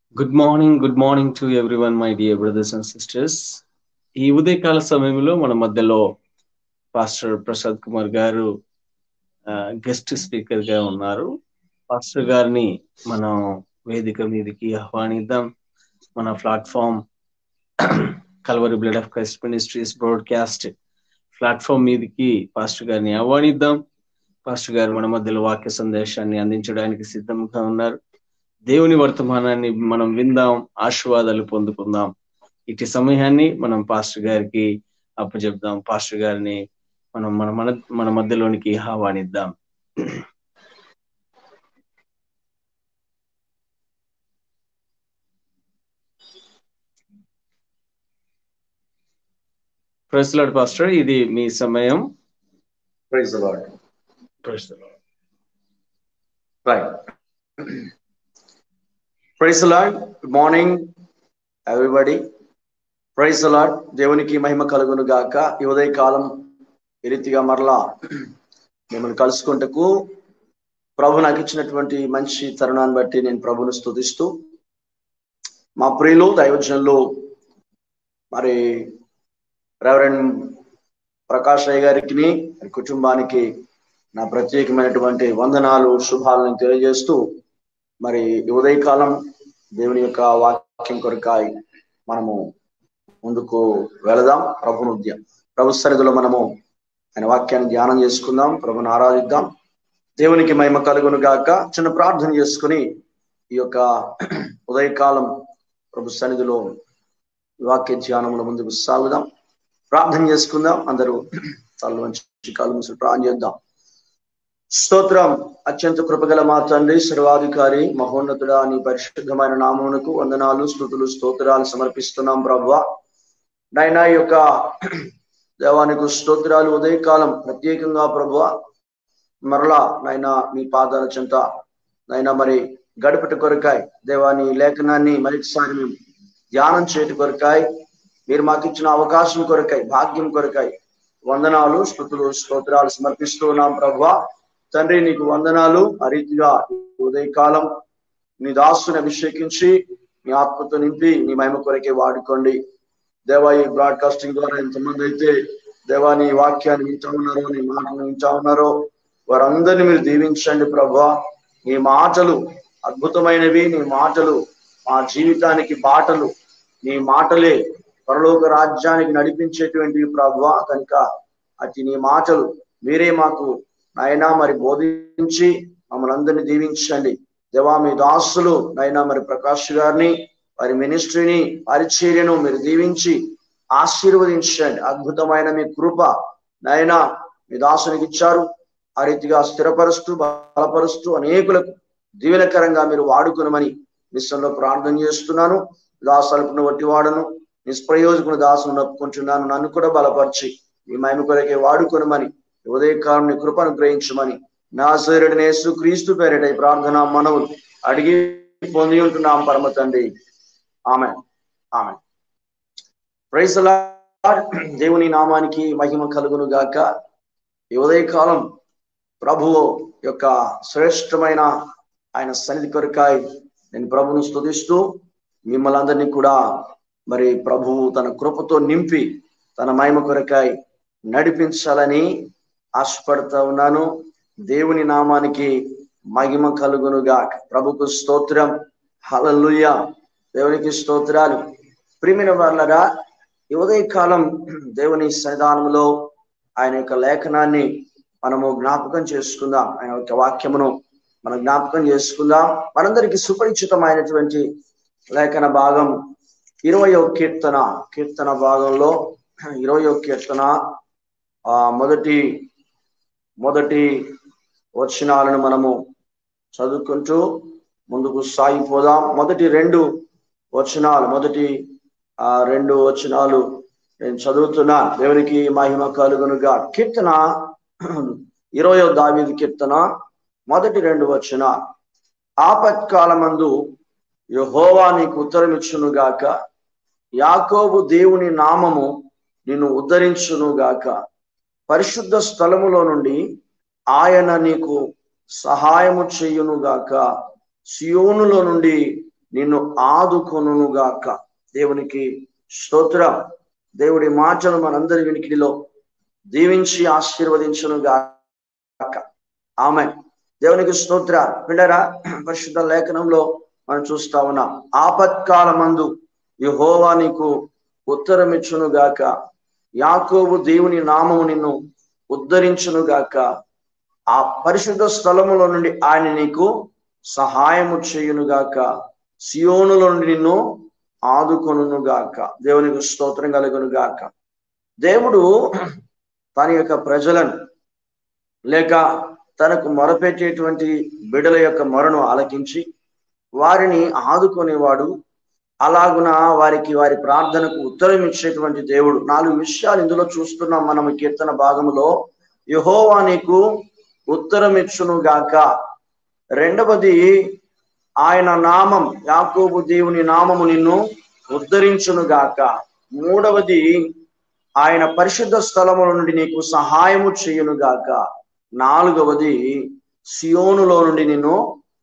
Good morning good morning to everyone my dear brothers and sisters ఈ ఉదయకాల సమయంలో మన మధ్యలో పాస్టర్ ప్రసాద్ కుమార్ గారు గెస్ట్ స్పీకర్ గా ఉన్నారు పాస్టర్ గారిని మనం వేదిక మీదకి ఆహ్వానిద్దాం మన platform Calvary blood of Christ ministries broadcast platform మీదకి పాస్టర్ గారిని ఆహ్వానిద్దాం పాస్టర్ గారు మన మధ్యలో వాక్య సందేశాన్ని అందించడానికి సిద్ధంగా ఉన్నారు దేవుని వర్తమానాన్ని మనం విందాం ఆశీర్వాదాలు పొందుకుందాం ఇటు సమయాన్ని మనం పాస్టర్ గారికి అప్పచెప్దాం పాస్టర్ గారిని మనం మన మన మన మధ్యలోనికి ఆహ్వానిద్దాం ప్రెస్లాడ్ పాస్టర్ ఇది మీ సమయం Praise the Lord. Praise the Lord. Right. Praise the Lord. Good morning, everybody. Praise Lord దేవునికి మహిమ కలుగును గాక ఈ ఉదయకాలం ఈ రీతిగా మరలా మిమ్మల్ని కలుసుకుంటకు ప్రభు నాకు ఇచ్చినటువంటి మంచి తరుణాన్ని బట్టి నేను ప్రభును స్తుతిస్తూ మా ప్రియులు దైవజనులు మరి రెవరెండ్ ప్రకాష్ రాయ్ గారికి కుటుంబానికి నా ప్రత్యేకమైనటువంటి వందనాలు శుభాలను తెలియజేస్తూ మరి ఈ ఉదయకాలం దేవుని యొక్క వాక్యం కొరకాయి మనము ముందుకు వెళదాం ప్రభును ప్రభు సరిధిలో మనము ఆయన వాక్యాన్ని ధ్యానం చేసుకుందాం ప్రభుని ఆరాధిద్దాం దేవునికి మహిమ కలుగును గాక చిన్న ప్రార్థన చేసుకుని ఈ యొక్క ఉదయకాలం ప్రభు సన్నిధిలో వాక్య ధ్యానముల ముందుకు సాగుదాం ప్రార్థన చేసుకుందాం అందరూ తల వంచి కాలు ముసులు ప్రార్థన చేద్దాం స్తోత్రం అత్యంత కృపగల మా తండ్రి సర్వాధికారి మహోన్నతుడా నీ పరిశుద్ధమైన నామమునకు వందనాలు స్థుతులు స్తోత్రాలు సమర్పిస్తున్నాం ప్రభు నైనా ఈ యొక్క దేవానికి స్తోత్రాలు ఉదయకాలం ప్రత్యేకంగా ప్రభు మరలా నైనా మీ పాదాల చెంత నైనా మరి గడుపుట కొరకాయ్ దేవాని లేఖనాన్ని మరొకసారి మేము ధ్యానం చేయట కొరకాయ్ మీరు మాకు ఇచ్చిన అవకాశం కొరకాయ్ భాగ్యం కొరకాయ్ వందనాలు స్థుతులు స్తోత్రాలు సమర్పిస్తూ ఉన్నాం ప్రభు తండ్రి నీకు వందనాలు ఆ రీతిగా ఉదయకాలం నీ దాసుని అభిషేకించి నీ ఆత్మతో నింపి నీ మహిమ కొరకే వాడుకోండి దేవా ఈ బ్రాడ్కాస్టింగ్ ద్వారా ఎంతమంది అయితే దేవా నీ వాక్యాన్ని వింటా ఉన్నారో నీ మాటలు వింటా ఉన్నారో వారందరినీ మీరు దీవించండి ప్రభా నీ మాటలు అద్భుతమైనవి నీ మాటలు మా జీవితానికి బాటలు నీ మాటలే పరలోక రాజ్యానికి నడిపించేటువంటివి ప్రభా కనుక అతి నీ మాటలు మీరే మాకు నాయనా మరి బోధించి మమ్మల్ని అందరినీ దీవించండి దేవా మీ దాసులు నైనా మరి ప్రకాష్ గారిని వారి మినిస్ట్రీని పరిచర్యను మీరు దీవించి ఆశీర్వదించండి అద్భుతమైన మీ కృప నైనా మీ దాసునికి ఇచ్చారు ఆ రీతిగా స్థిరపరుస్తూ బలపరుస్తూ అనేకులకు దీవెనకరంగా మీరు వాడుకునమని విశ్వంలో ప్రార్థన చేస్తున్నాను దాసల్పును వట్టివాడను నిష్ప్రయోజకుని దాసును నొప్పుకుంటున్నాను నన్ను కూడా బలపరిచి మీ మహిమ కొరకే వాడుకొనమని ఉదయకాలం నీ కృపను గ్రహించమని నా సూర్యుడినేసు క్రీస్తు పేరిట ఈ ప్రార్థన మనవులు అడిగి పొంది ఉంటున్నాం పరమ తండ్రి ఆమె ఆమె ప్రైజ్ దేవుని నామానికి మహిమ కలుగును గాక ఈ ఉదయకాలం ప్రభువు యొక్క శ్రేష్టమైన ఆయన సన్నిధి కొరకాయ నేను ప్రభును స్తుతిస్తూ మిమ్మల్ని అందరినీ కూడా మరి ప్రభువు తన కృపతో నింపి తన మహిమ కొరకాయ నడిపించాలని ఆశపడతా ఉన్నాను దేవుని నామానికి మహిమ కలుగునుగా ప్రభుకు స్తోత్రం హలలుయ దేవునికి స్తోత్రాలు ప్రిమిన వాళ్ళరా ఈ ఉదయకాలం దేవుని సన్నిధానంలో ఆయన యొక్క లేఖనాన్ని మనము జ్ఞాపకం చేసుకుందాం ఆయన యొక్క వాక్యమును మనం జ్ఞాపకం చేసుకుందాం మనందరికి సుపరిచితమైనటువంటి లేఖన భాగం ఇరవయో కీర్తన కీర్తన భాగంలో ఇరవయో కీర్తన ఆ మొదటి మొదటి వచనాలను మనము చదువుకుంటూ ముందుకు సాగిపోదాం మొదటి రెండు వచనాలు మొదటి ఆ రెండు వచనాలు నేను చదువుతున్నా దేవునికి మహిమ కలుగునుగా కీర్తన ఇరవయో దావీది కీర్తన మొదటి రెండు వచన ఆపత్కాలమందు యహోవా నీకు ఉత్తరమిచ్చునుగాక యాకోబు దేవుని నామము నిన్ను ఉద్ధరించునుగాక పరిశుద్ధ స్థలములో నుండి ఆయన నీకు సహాయము చెయ్యునుగాక సియోనులో నుండి నిన్ను ఆదుకొనుగాక దేవునికి స్తోత్రం దేవుడి మాటలు మనందరి వినికిడిలో దీవించి ఆశీర్వదించును గాక ఆమె దేవునికి స్తోత్ర పిల్లరా పరిశుద్ధ లేఖనంలో మనం చూస్తా ఉన్నాం ఆపత్కాలమందు యహోవా నీకు ఉత్తరమిచ్చును గాక యాకోబు దేవుని నామము నిన్ను ఉద్ధరించును గాక ఆ పరిశుద్ధ స్థలములో నుండి ఆయన నీకు సహాయము చేయును గాక సియోనులో నుండి నిన్ను ఆదుకొనును గాక దేవునికి స్తోత్రం కలుగును గాక దేవుడు తన యొక్క ప్రజలను లేక తనకు మొరపెట్టేటువంటి బిడల యొక్క మొరను ఆలకించి వారిని ఆదుకునేవాడు అలాగున వారికి వారి ప్రార్థనకు ఉత్తరం ఇచ్చేటువంటి దేవుడు నాలుగు విషయాలు ఇందులో చూస్తున్నాం మనం ఈ కీర్తన భాగంలో యహోవా నీకు ఉత్తరం ఇచ్చును గాక రెండవది ఆయన నామం యాకోబు దేవుని నామము నిన్ను ఉద్ధరించును గాక మూడవది ఆయన పరిశుద్ధ స్థలము నుండి నీకు సహాయము చేయును గాక నాలుగవది సియోనులో నుండి నిన్ను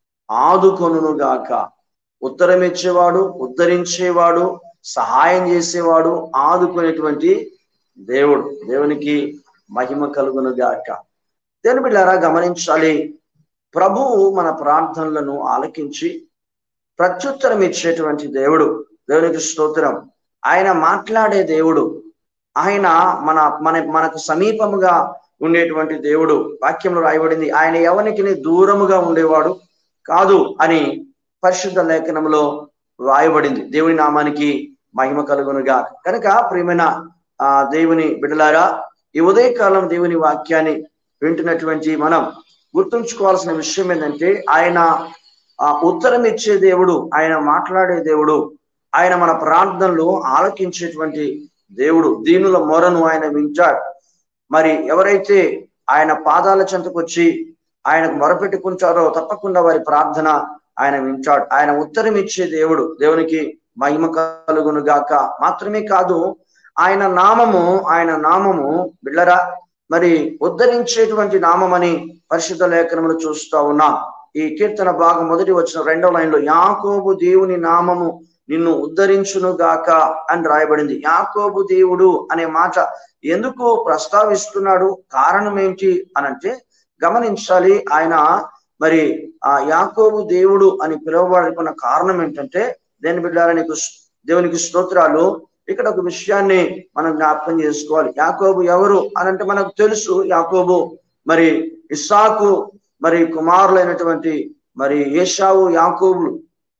ఆదుకొనును గాక ఉత్తరం ఇచ్చేవాడు ఉద్ధరించేవాడు సహాయం చేసేవాడు ఆదుకునేటువంటి దేవుడు దేవునికి మహిమ కలుగును గాక దేని బిడ్డారా గమనించాలి ప్రభువు మన ప్రార్థనలను ఆలకించి ప్రత్యుత్తరం ఇచ్చేటువంటి దేవుడు దేవునికి స్తోత్రం ఆయన మాట్లాడే దేవుడు ఆయన మన మన మనకు సమీపముగా ఉండేటువంటి దేవుడు వాక్యంలో రాయబడింది ఆయన ఎవరికి దూరముగా ఉండేవాడు కాదు అని పరిశుద్ధ లేఖనంలో రాయబడింది దేవుని నామానికి మహిమ కలుగునుగా కనుక ప్రియమైన ఆ దేవుని బిడలారా ఈ ఉదయకాలం దేవుని వాక్యాన్ని వింటున్నటువంటి మనం గుర్తుంచుకోవాల్సిన విషయం ఏంటంటే ఆయన ఆ ఉత్తరం ఇచ్చే దేవుడు ఆయన మాట్లాడే దేవుడు ఆయన మన ప్రార్థనలు ఆలకించేటువంటి దేవుడు దీనుల మొరను ఆయన వింటాడు మరి ఎవరైతే ఆయన పాదాల చెంతకు వచ్చి ఆయనకు మొరపెట్టుకుంటారో తప్పకుండా వారి ప్రార్థన ఆయన వింటాడు ఆయన ఉత్తరం ఇచ్చే దేవుడు దేవునికి మహిమ కలుగును గాక మాత్రమే కాదు ఆయన నామము ఆయన నామము బిళ్ళరా మరి ఉద్ధరించేటువంటి నామమని పరిశుద్ధ లేఖనములు చూస్తా ఉన్నా ఈ కీర్తన భాగం మొదటి వచ్చిన రెండవ లైన్ లో యాకోబు దేవుని నామము నిన్ను ఉద్ధరించును గాక అని రాయబడింది యాకోబు దేవుడు అనే మాట ఎందుకు ప్రస్తావిస్తున్నాడు కారణం ఏంటి అనంటే గమనించాలి ఆయన మరి ఆ యాకోబు దేవుడు అని పిలువబడుకున్న కారణం ఏంటంటే దేని బిడ్డారా నీకు దేవునికి స్తోత్రాలు ఇక్కడ ఒక విషయాన్ని మనం జ్ఞాపకం చేసుకోవాలి యాకోబు ఎవరు అనంటే మనకు తెలుసు యాకోబు మరి ఇస్సాకు మరి కుమారులైనటువంటి మరి ఏషావు యాకోబులు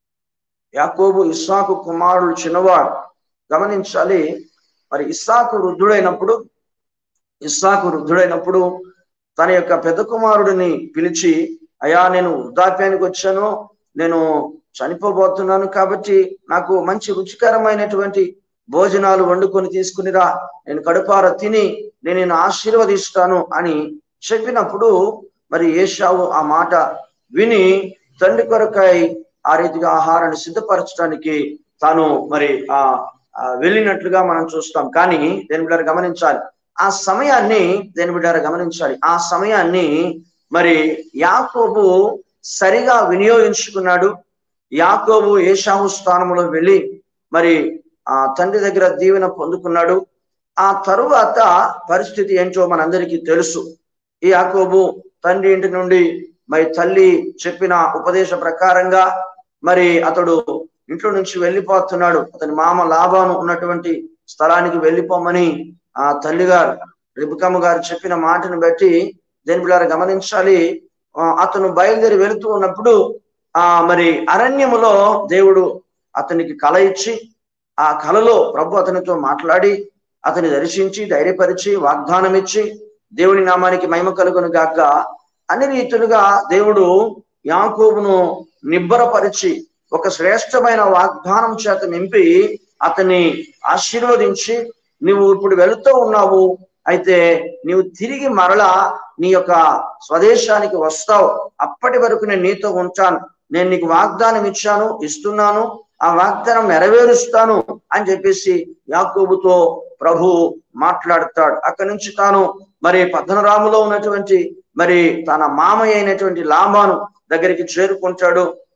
యాకోబు ఇస్సాకు కుమారుడు చిన్నవాడు గమనించాలి మరి ఇస్సాకు వృద్ధుడైనప్పుడు ఇస్సాకు వృద్ధుడైనప్పుడు తన యొక్క పెద్ద కుమారుడిని పిలిచి అయా నేను వృద్ధాప్యానికి వచ్చాను నేను చనిపోబోతున్నాను కాబట్టి నాకు మంచి రుచికరమైనటువంటి భోజనాలు వండుకొని తీసుకునిరా నేను కడుపార తిని నేను నేను ఆశీర్వదిస్తాను అని చెప్పినప్పుడు మరి ఏషావు ఆ మాట విని తండ్రి కొరకై ఆ రీతిగా ఆహారాన్ని సిద్ధపరచడానికి తాను మరి ఆ వెళ్ళినట్లుగా మనం చూస్తాం కానీ దేని బిడ్డారు గమనించాలి ఆ సమయాన్ని దేని బిడ్డారు గమనించాలి ఆ సమయాన్ని మరి యాకోబు సరిగా వినియోగించుకున్నాడు యాకోబు ఏషావు స్థానంలో వెళ్ళి మరి ఆ తండ్రి దగ్గర దీవెన పొందుకున్నాడు ఆ తరువాత పరిస్థితి ఏంటో మనందరికీ తెలుసు ఈ యాకోబు తండ్రి ఇంటి నుండి మరి తల్లి చెప్పిన ఉపదేశ ప్రకారంగా మరి అతడు ఇంట్లో నుంచి వెళ్ళిపోతున్నాడు అతని మామ లాభం ఉన్నటువంటి స్థలానికి వెళ్ళిపోమని ఆ తల్లి గారు రిబుకమ్మ గారు చెప్పిన మాటను బట్టి దేని బిళ్ళారు గమనించాలి అతను బయలుదేరి వెళుతూ ఉన్నప్పుడు ఆ మరి అరణ్యములో దేవుడు అతనికి కళ ఇచ్చి ఆ కళలో ప్రభు అతనితో మాట్లాడి అతని దర్శించి ధైర్యపరిచి వాగ్దానం ఇచ్చి దేవుని నామానికి మహిమ కలుగును గాక అన్ని రీతులుగా దేవుడు యాకోబును నిబ్బరపరిచి ఒక శ్రేష్టమైన వాగ్దానం చేత నింపి అతన్ని ఆశీర్వదించి నువ్వు ఇప్పుడు వెళుతూ ఉన్నావు అయితే నీవు తిరిగి మరలా నీ యొక్క స్వదేశానికి వస్తావు అప్పటి వరకు నేను నీతో ఉంటాను నేను నీకు వాగ్దానం ఇచ్చాను ఇస్తున్నాను ఆ వాగ్దానం నెరవేరుస్తాను అని చెప్పేసి యాకోబుతో ప్రభు మాట్లాడతాడు అక్కడి నుంచి తాను మరి పద్మరాములో ఉన్నటువంటి మరి తన మామయ్య అయినటువంటి లాభాను దగ్గరికి చేరుకుంటాడు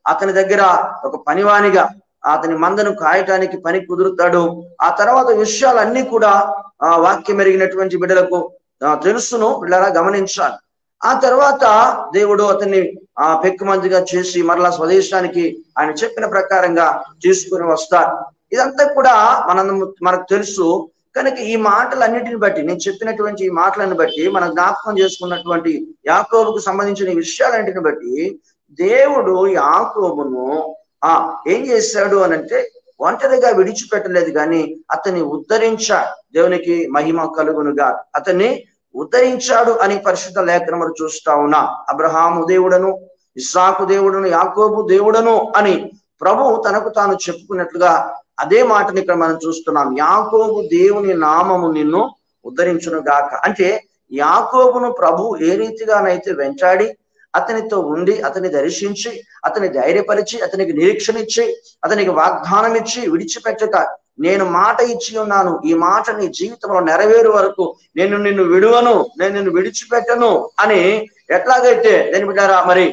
అతని దగ్గర ఒక పనివానిగా అతని మందను కాయటానికి పని కుదురుతాడు ఆ తర్వాత విషయాలన్నీ కూడా ఆ వాక్యం ఎరిగినటువంటి బిడ్డలకు తెలుసును బిడ్డలా గమనించాలి ఆ తర్వాత దేవుడు అతన్ని ఆ పెక్కుమందిగా చేసి మరలా స్వదేశానికి ఆయన చెప్పిన ప్రకారంగా తీసుకుని వస్తారు ఇదంతా కూడా మనం మనకు తెలుసు కనుక ఈ మాటలన్నిటిని బట్టి నేను చెప్పినటువంటి ఈ మాటలను బట్టి మనం జ్ఞాపకం చేసుకున్నటువంటి యాకోబుకు సంబంధించిన విషయాలన్నిటిని బట్టి దేవుడు యాకోబును ఆ ఏం చేశాడు అని అంటే ఒంటరిగా విడిచిపెట్టలేదు కానీ అతన్ని ఉద్ధరించాడు దేవునికి మహిమ కలుగునుగా అతన్ని ఉద్ధరించాడు అని పరిశుద్ధ లేఖనములు చూస్తా ఉన్నా అబ్రహాము దేవుడను ఇస్సాకు దేవుడను యాకోబు దేవుడను అని ప్రభు తనకు తాను చెప్పుకున్నట్లుగా అదే మాటని ఇక్కడ మనం చూస్తున్నాం యాకోబు దేవుని నామము నిన్ను ఉద్ధరించును గాక అంటే యాకోబును ప్రభు ఏ రీతిగానైతే వెంటాడి అతనితో ఉండి అతని దర్శించి అతని ధైర్యపరిచి అతనికి నిరీక్షణ ఇచ్చి అతనికి వాగ్దానం ఇచ్చి విడిచిపెట్టక నేను మాట ఇచ్చి ఉన్నాను ఈ మాట నీ జీవితంలో నెరవేరు వరకు నేను నిన్ను విడువను నేను నిన్ను విడిచిపెట్టను అని ఎట్లాగైతే నేను బిడ్డారా మరి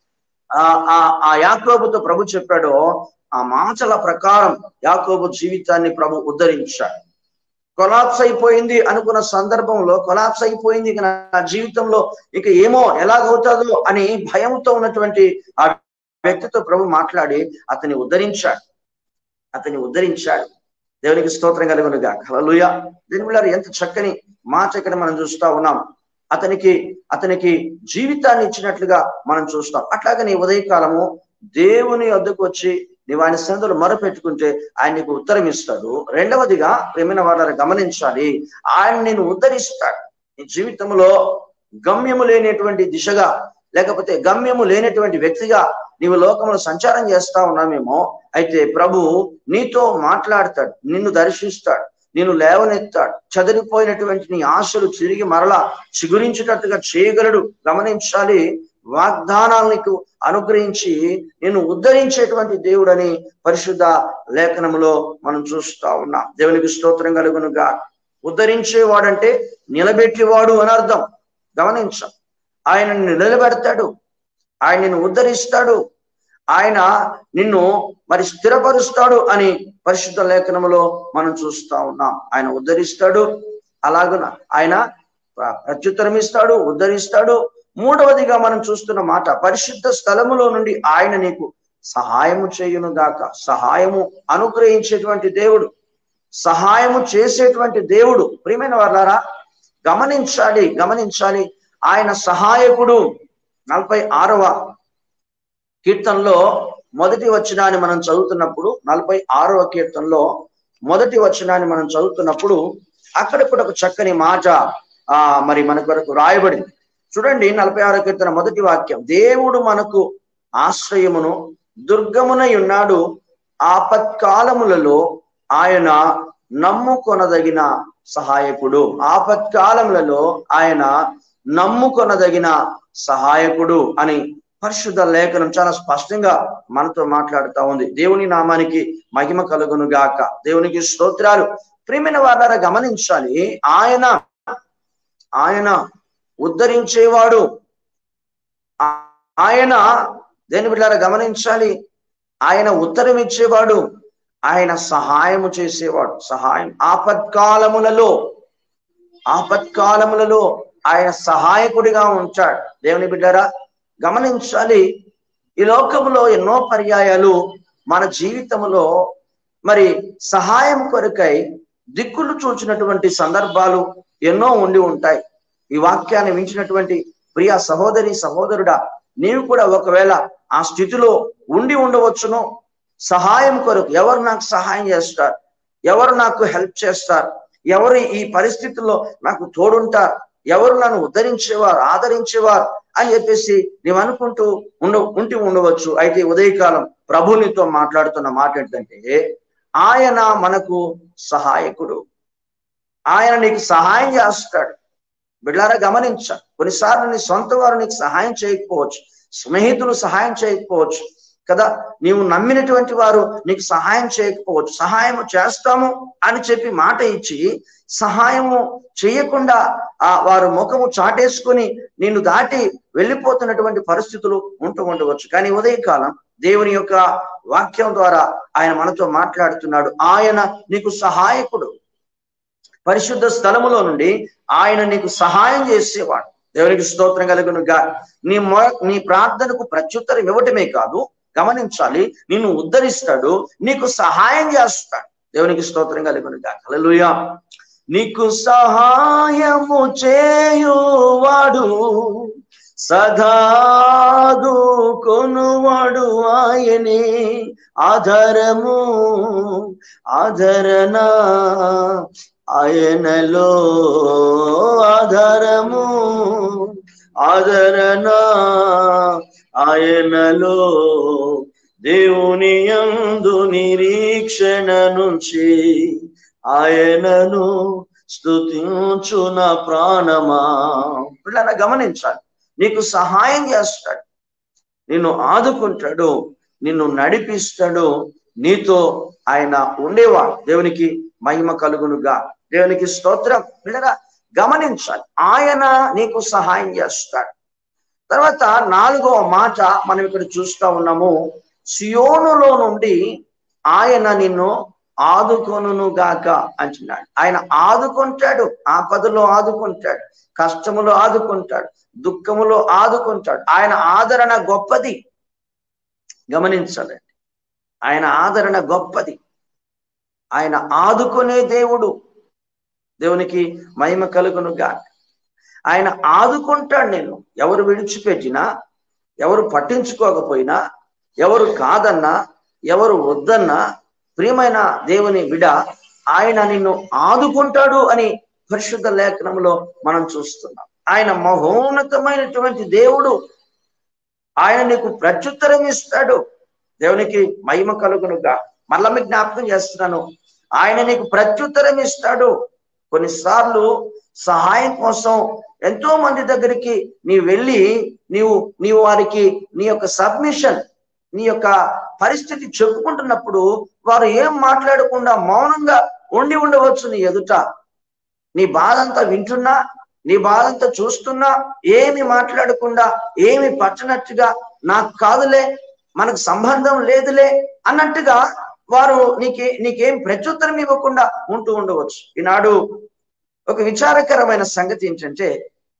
ఆ ఆ యాకోబుతో ప్రభు చెప్పాడో ఆ మాటల ప్రకారం యాకోబు జీవితాన్ని ప్రభు ఉద్ధరించాడు కొలాప్స్ అయిపోయింది అనుకున్న సందర్భంలో కొలాప్స్ అయిపోయింది ఇక నా జీవితంలో ఇక ఏమో ఎలాగవుతుందో అని భయంతో ఉన్నటువంటి ఆ వ్యక్తితో ప్రభు మాట్లాడి అతన్ని ఉద్ధరించాడు అతన్ని ఉద్ధరించాడు దేవునికి స్తోత్రం కలుగునుగా కలలుయ దీని ఎంత చక్కని మాట ఇక్కడ మనం చూస్తా ఉన్నాం అతనికి అతనికి జీవితాన్ని ఇచ్చినట్లుగా మనం చూస్తాం అట్లాగని ఉదయకాలము దేవుని వద్దకు వచ్చి నీవు ఆయన సందులు మొరపెట్టుకుంటే ఆయన నీకు ఉత్తరం ఇస్తాడు రెండవదిగా ప్రేమైన వాళ్ళని గమనించాలి ఆయన నేను ఉద్ధరిస్తాడు నీ జీవితంలో గమ్యము లేనటువంటి దిశగా లేకపోతే గమ్యము లేనటువంటి వ్యక్తిగా నీవు లోకంలో సంచారం చేస్తా ఉన్నామేమో అయితే ప్రభు నీతో మాట్లాడతాడు నిన్ను దర్శిస్తాడు నేను లేవనెత్తాడు చదిరిపోయినటువంటి నీ ఆశలు తిరిగి మరలా చిగురించేటట్టుగా చేయగలడు గమనించాలి వాగ్దానాలు నీకు అనుగ్రహించి నేను ఉద్ధరించేటువంటి దేవుడని పరిశుద్ధ లేఖనములో మనం చూస్తా ఉన్నాం దేవునికి స్తోత్రం కలుగునుగా ఉద్ధరించేవాడంటే నిలబెట్టేవాడు అని అర్థం గమనించాం ఆయన నిలబెడతాడు ఆయన నిన్ను ఉద్ధరిస్తాడు ఆయన నిన్ను మరి స్థిరపరుస్తాడు అని పరిశుద్ధ లేఖనములో మనం చూస్తా ఉన్నాం ఆయన ఉద్ధరిస్తాడు అలాగున ఆయన ప్రత్యుత్తరం ఇస్తాడు ఉద్ధరిస్తాడు మూడవదిగా మనం చూస్తున్న మాట పరిశుద్ధ స్థలములో నుండి ఆయన నీకు సహాయము చేయును గాక సహాయము అనుగ్రహించేటువంటి దేవుడు సహాయము చేసేటువంటి దేవుడు ప్రియమైన వాళ్ళారా గమనించాలి గమనించాలి ఆయన సహాయకుడు నలభై ఆరవ కీర్తనలో మొదటి వచనాన్ని మనం చదువుతున్నప్పుడు నలభై ఆరవ కీర్తనలో మొదటి వచనాన్ని మనం చదువుతున్నప్పుడు అక్కడ కూడా ఒక చక్కని మాట ఆ మరి మన కొరకు రాయబడింది చూడండి నలభై ఆరో కీర్తన మొదటి వాక్యం దేవుడు మనకు ఆశ్రయమును దుర్గమునై ఉన్నాడు ఆపత్కాలములలో ఆయన నమ్ముకొనదగిన సహాయకుడు ఆపత్కాలములలో ఆయన నమ్ముకొనదగిన సహాయకుడు అని పరిశుద్ధ లేఖనం చాలా స్పష్టంగా మనతో మాట్లాడుతా ఉంది దేవుని నామానికి మహిమ కలుగును గాక దేవునికి స్తోత్రాలు ప్రియమైన వారారా గమనించాలి ఆయన ఆయన ఉద్ధరించేవాడు ఆయన దేని బిడ్డారా గమనించాలి ఆయన ఉత్తరం ఇచ్చేవాడు ఆయన సహాయము చేసేవాడు సహాయం ఆపత్కాలములలో ఆపత్కాలములలో ఆయన సహాయకుడిగా ఉంటాడు దేవుని బిడ్డారా గమనించాలి ఈ లోకంలో ఎన్నో పర్యాయాలు మన జీవితంలో మరి సహాయం కొరకై దిక్కులు చూచినటువంటి సందర్భాలు ఎన్నో ఉండి ఉంటాయి ఈ వాక్యాన్ని మించినటువంటి ప్రియ సహోదరి సహోదరుడా నీవు కూడా ఒకవేళ ఆ స్థితిలో ఉండి ఉండవచ్చును సహాయం కొరకు ఎవరు నాకు సహాయం చేస్తారు ఎవరు నాకు హెల్ప్ చేస్తారు ఎవరు ఈ పరిస్థితుల్లో నాకు తోడుంటారు ఎవరు నన్ను ఉద్ధరించేవారు ఆదరించేవారు అని చెప్పేసి నీవు అనుకుంటూ ఉండ ఉంటూ ఉండవచ్చు అయితే ఉదయకాలం ప్రభునితో మాట్లాడుతున్న మాట ఏంటంటే ఆయన మనకు సహాయకుడు ఆయన నీకు సహాయం చేస్తాడు బిడ్డారా గమనించ కొన్నిసార్లు నీ సొంత వారు నీకు సహాయం చేయకపోవచ్చు స్నేహితులు సహాయం చేయకపోవచ్చు కదా నీవు నమ్మినటువంటి వారు నీకు సహాయం చేయకపోవచ్చు సహాయం చేస్తాము అని చెప్పి మాట ఇచ్చి సహాయము చేయకుండా ఆ వారు ముఖము చాటేసుకొని నిన్ను దాటి వెళ్ళిపోతున్నటువంటి పరిస్థితులు ఉంటూ ఉండవచ్చు కానీ ఉదయకాలం దేవుని యొక్క వాక్యం ద్వారా ఆయన మనతో మాట్లాడుతున్నాడు ఆయన నీకు సహాయకుడు పరిశుద్ధ స్థలములో నుండి ఆయన నీకు సహాయం చేసేవాడు దేవునికి స్తోత్రం కలుగునుగా నీ మొ నీ ప్రార్థనకు ప్రత్యుత్తరం ఇవ్వటమే కాదు గమనించాలి నిన్ను ఉద్ధరిస్తాడు నీకు సహాయం చేస్తాడు దేవునికి స్తోత్రం కలుగునుగా హల్లెలూయా నీకు సహాయము చేయువాడు సదాదు కొనువాడు ఆయనే ఆధారము ఆదరణ ఆయనలో ఆధారము ఆదరణ ఆయనలో దేవుని యందు నిరీక్షణ నుంచి ఆయనను స్తుతించు నా ప్రాణమా పిల్లల గమనించాలి నీకు సహాయం చేస్తాడు నిన్ను ఆదుకుంటాడు నిన్ను నడిపిస్తాడు నీతో ఆయన ఉండేవాడు దేవునికి మహిమ కలుగునుగా దేవునికి స్తోత్రం పిల్లరా గమనించాలి ఆయన నీకు సహాయం చేస్తాడు తర్వాత నాలుగవ మాట మనం ఇక్కడ చూస్తా ఉన్నాము సియోనులో నుండి ఆయన నిన్ను ఆదుకొనును గాక అంటున్నాడు ఆయన ఆదుకుంటాడు ఆపదలో ఆదుకుంటాడు కష్టములో ఆదుకుంటాడు దుఃఖములో ఆదుకుంటాడు ఆయన ఆదరణ గొప్పది గమనించాలండి ఆయన ఆదరణ గొప్పది ఆయన ఆదుకునే దేవుడు దేవునికి మహిమ కలుగునుగా ఆయన ఆదుకుంటాడు నేను ఎవరు విడిచిపెట్టినా ఎవరు పట్టించుకోకపోయినా ఎవరు కాదన్నా ఎవరు వద్దన్నా ప్రియమైన దేవుని బిడ ఆయన నిన్ను ఆదుకుంటాడు అని పరిశుద్ధ లేఖనంలో మనం చూస్తున్నాం ఆయన మహోన్నతమైనటువంటి దేవుడు ఆయన నీకు ప్రత్యుత్తరం ఇస్తాడు దేవునికి మహిమ కలుగునుగా మళ్ళా మీకు జ్ఞాపకం చేస్తున్నాను ఆయన నీకు ప్రత్యుత్తరం ఇస్తాడు కొన్నిసార్లు సహాయం కోసం ఎంతో మంది దగ్గరికి నీ వెళ్ళి నీవు నీవు వారికి నీ యొక్క సబ్మిషన్ నీ యొక్క పరిస్థితి చెప్పుకుంటున్నప్పుడు వారు ఏం మాట్లాడకుండా మౌనంగా ఉండి ఉండవచ్చు నీ ఎదుట నీ బాధంతా వింటున్నా నీ బాధంతా చూస్తున్నా ఏమి మాట్లాడకుండా ఏమి పట్టనట్టుగా నాకు కాదులే మనకు సంబంధం లేదులే అన్నట్టుగా వారు నీకే నీకేం ప్రత్యుత్తరం ఇవ్వకుండా ఉంటూ ఉండవచ్చు ఈనాడు ఒక విచారకరమైన సంగతి ఏంటంటే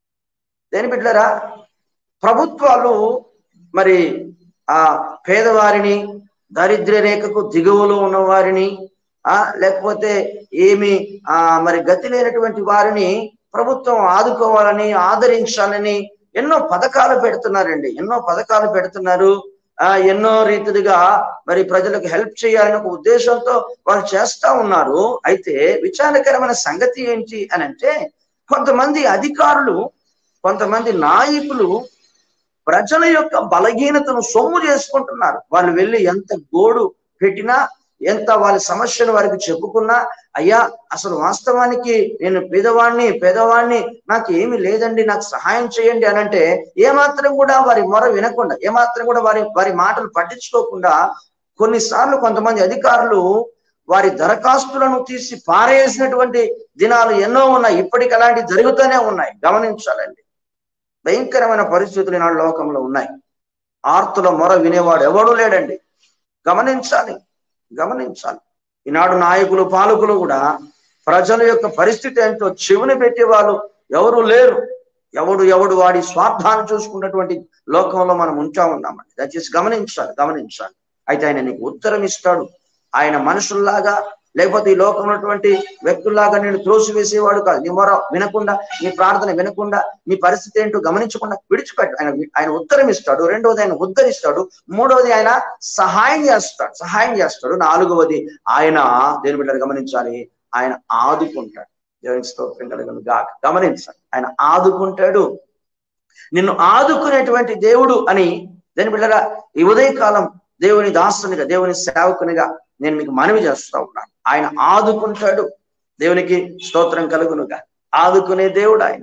దేని బిడ్డరా ప్రభుత్వాలు మరి ఆ పేదవారిని దారిద్ర్య రేఖకు దిగువలో ఉన్న వారిని ఆ లేకపోతే ఏమి ఆ మరి గతి లేనటువంటి వారిని ప్రభుత్వం ఆదుకోవాలని ఆదరించాలని ఎన్నో పథకాలు పెడుతున్నారండి ఎన్నో పథకాలు పెడుతున్నారు ఆ ఎన్నో రీతిగా మరి ప్రజలకు హెల్ప్ చేయాలని ఒక ఉద్దేశంతో వాళ్ళు చేస్తా ఉన్నారు అయితే విచారకరమైన సంగతి ఏంటి అని అంటే కొంతమంది అధికారులు కొంతమంది నాయకులు ప్రజల యొక్క బలహీనతను సొమ్ము చేసుకుంటున్నారు వాళ్ళు వెళ్ళి ఎంత గోడు పెట్టినా ఎంత వాళ్ళ సమస్యను వారికి చెప్పుకున్నా అయ్యా అసలు వాస్తవానికి నేను పేదవాణ్ణి పేదవాణ్ణి నాకు ఏమి లేదండి నాకు సహాయం చేయండి అని అంటే ఏమాత్రం కూడా వారి మొర వినకుండా ఏమాత్రం కూడా వారి వారి మాటలు పట్టించుకోకుండా కొన్నిసార్లు కొంతమంది అధికారులు వారి దరఖాస్తులను తీసి పారేసినటువంటి దినాలు ఎన్నో ఉన్నాయి ఇప్పటికి అలాంటి జరుగుతూనే ఉన్నాయి గమనించాలండి భయంకరమైన పరిస్థితులు ఈనాడు లోకంలో ఉన్నాయి ఆర్తుల మొర వినేవాడు ఎవడూ లేడండి గమనించాలి గమనించాలి ఈనాడు నాయకులు పాలకులు కూడా ప్రజల యొక్క పరిస్థితి ఏంటో చెవుని పెట్టేవాళ్ళు ఎవరు లేరు ఎవడు ఎవడు వాడి స్వార్థాన్ని చూసుకున్నటువంటి లోకంలో మనం ఉంటా ఉన్నామండి దయచేసి గమనించాలి గమనించాలి అయితే ఆయన నీకు ఉత్తరం ఇస్తాడు ఆయన మనుషుల్లాగా లేకపోతే ఈ లోకంలో ఉన్నటువంటి వ్యక్తుల్లాగా నేను త్రోసివేసేవాడు కాదు నీ మొర వినకుండా నీ ప్రార్థన వినకుండా నీ పరిస్థితి ఏంటో గమనించకుండా విడిచిపెట్టు ఆయన ఆయన ఉత్తరం ఇస్తాడు రెండవది ఆయన ఉద్ధరిస్తాడు మూడవది ఆయన సహాయం చేస్తాడు సహాయం చేస్తాడు నాలుగవది ఆయన దేని బిడ్డలు గమనించాలి ఆయన ఆదుకుంటాడు దేవునికి స్తోత్రం కలగను గాక గమనించాలి ఆయన ఆదుకుంటాడు నిన్ను ఆదుకునేటువంటి దేవుడు అని దేని బిడ్డరా ఈ ఉదయకాలం దేవుని దాసునిగా దేవుని సేవకునిగా నేను మీకు మనవి చేస్తా ఉన్నాను ఆయన ఆదుకుంటాడు దేవునికి స్తోత్రం కలుగునుగా ఆదుకునే దేవుడు ఆయన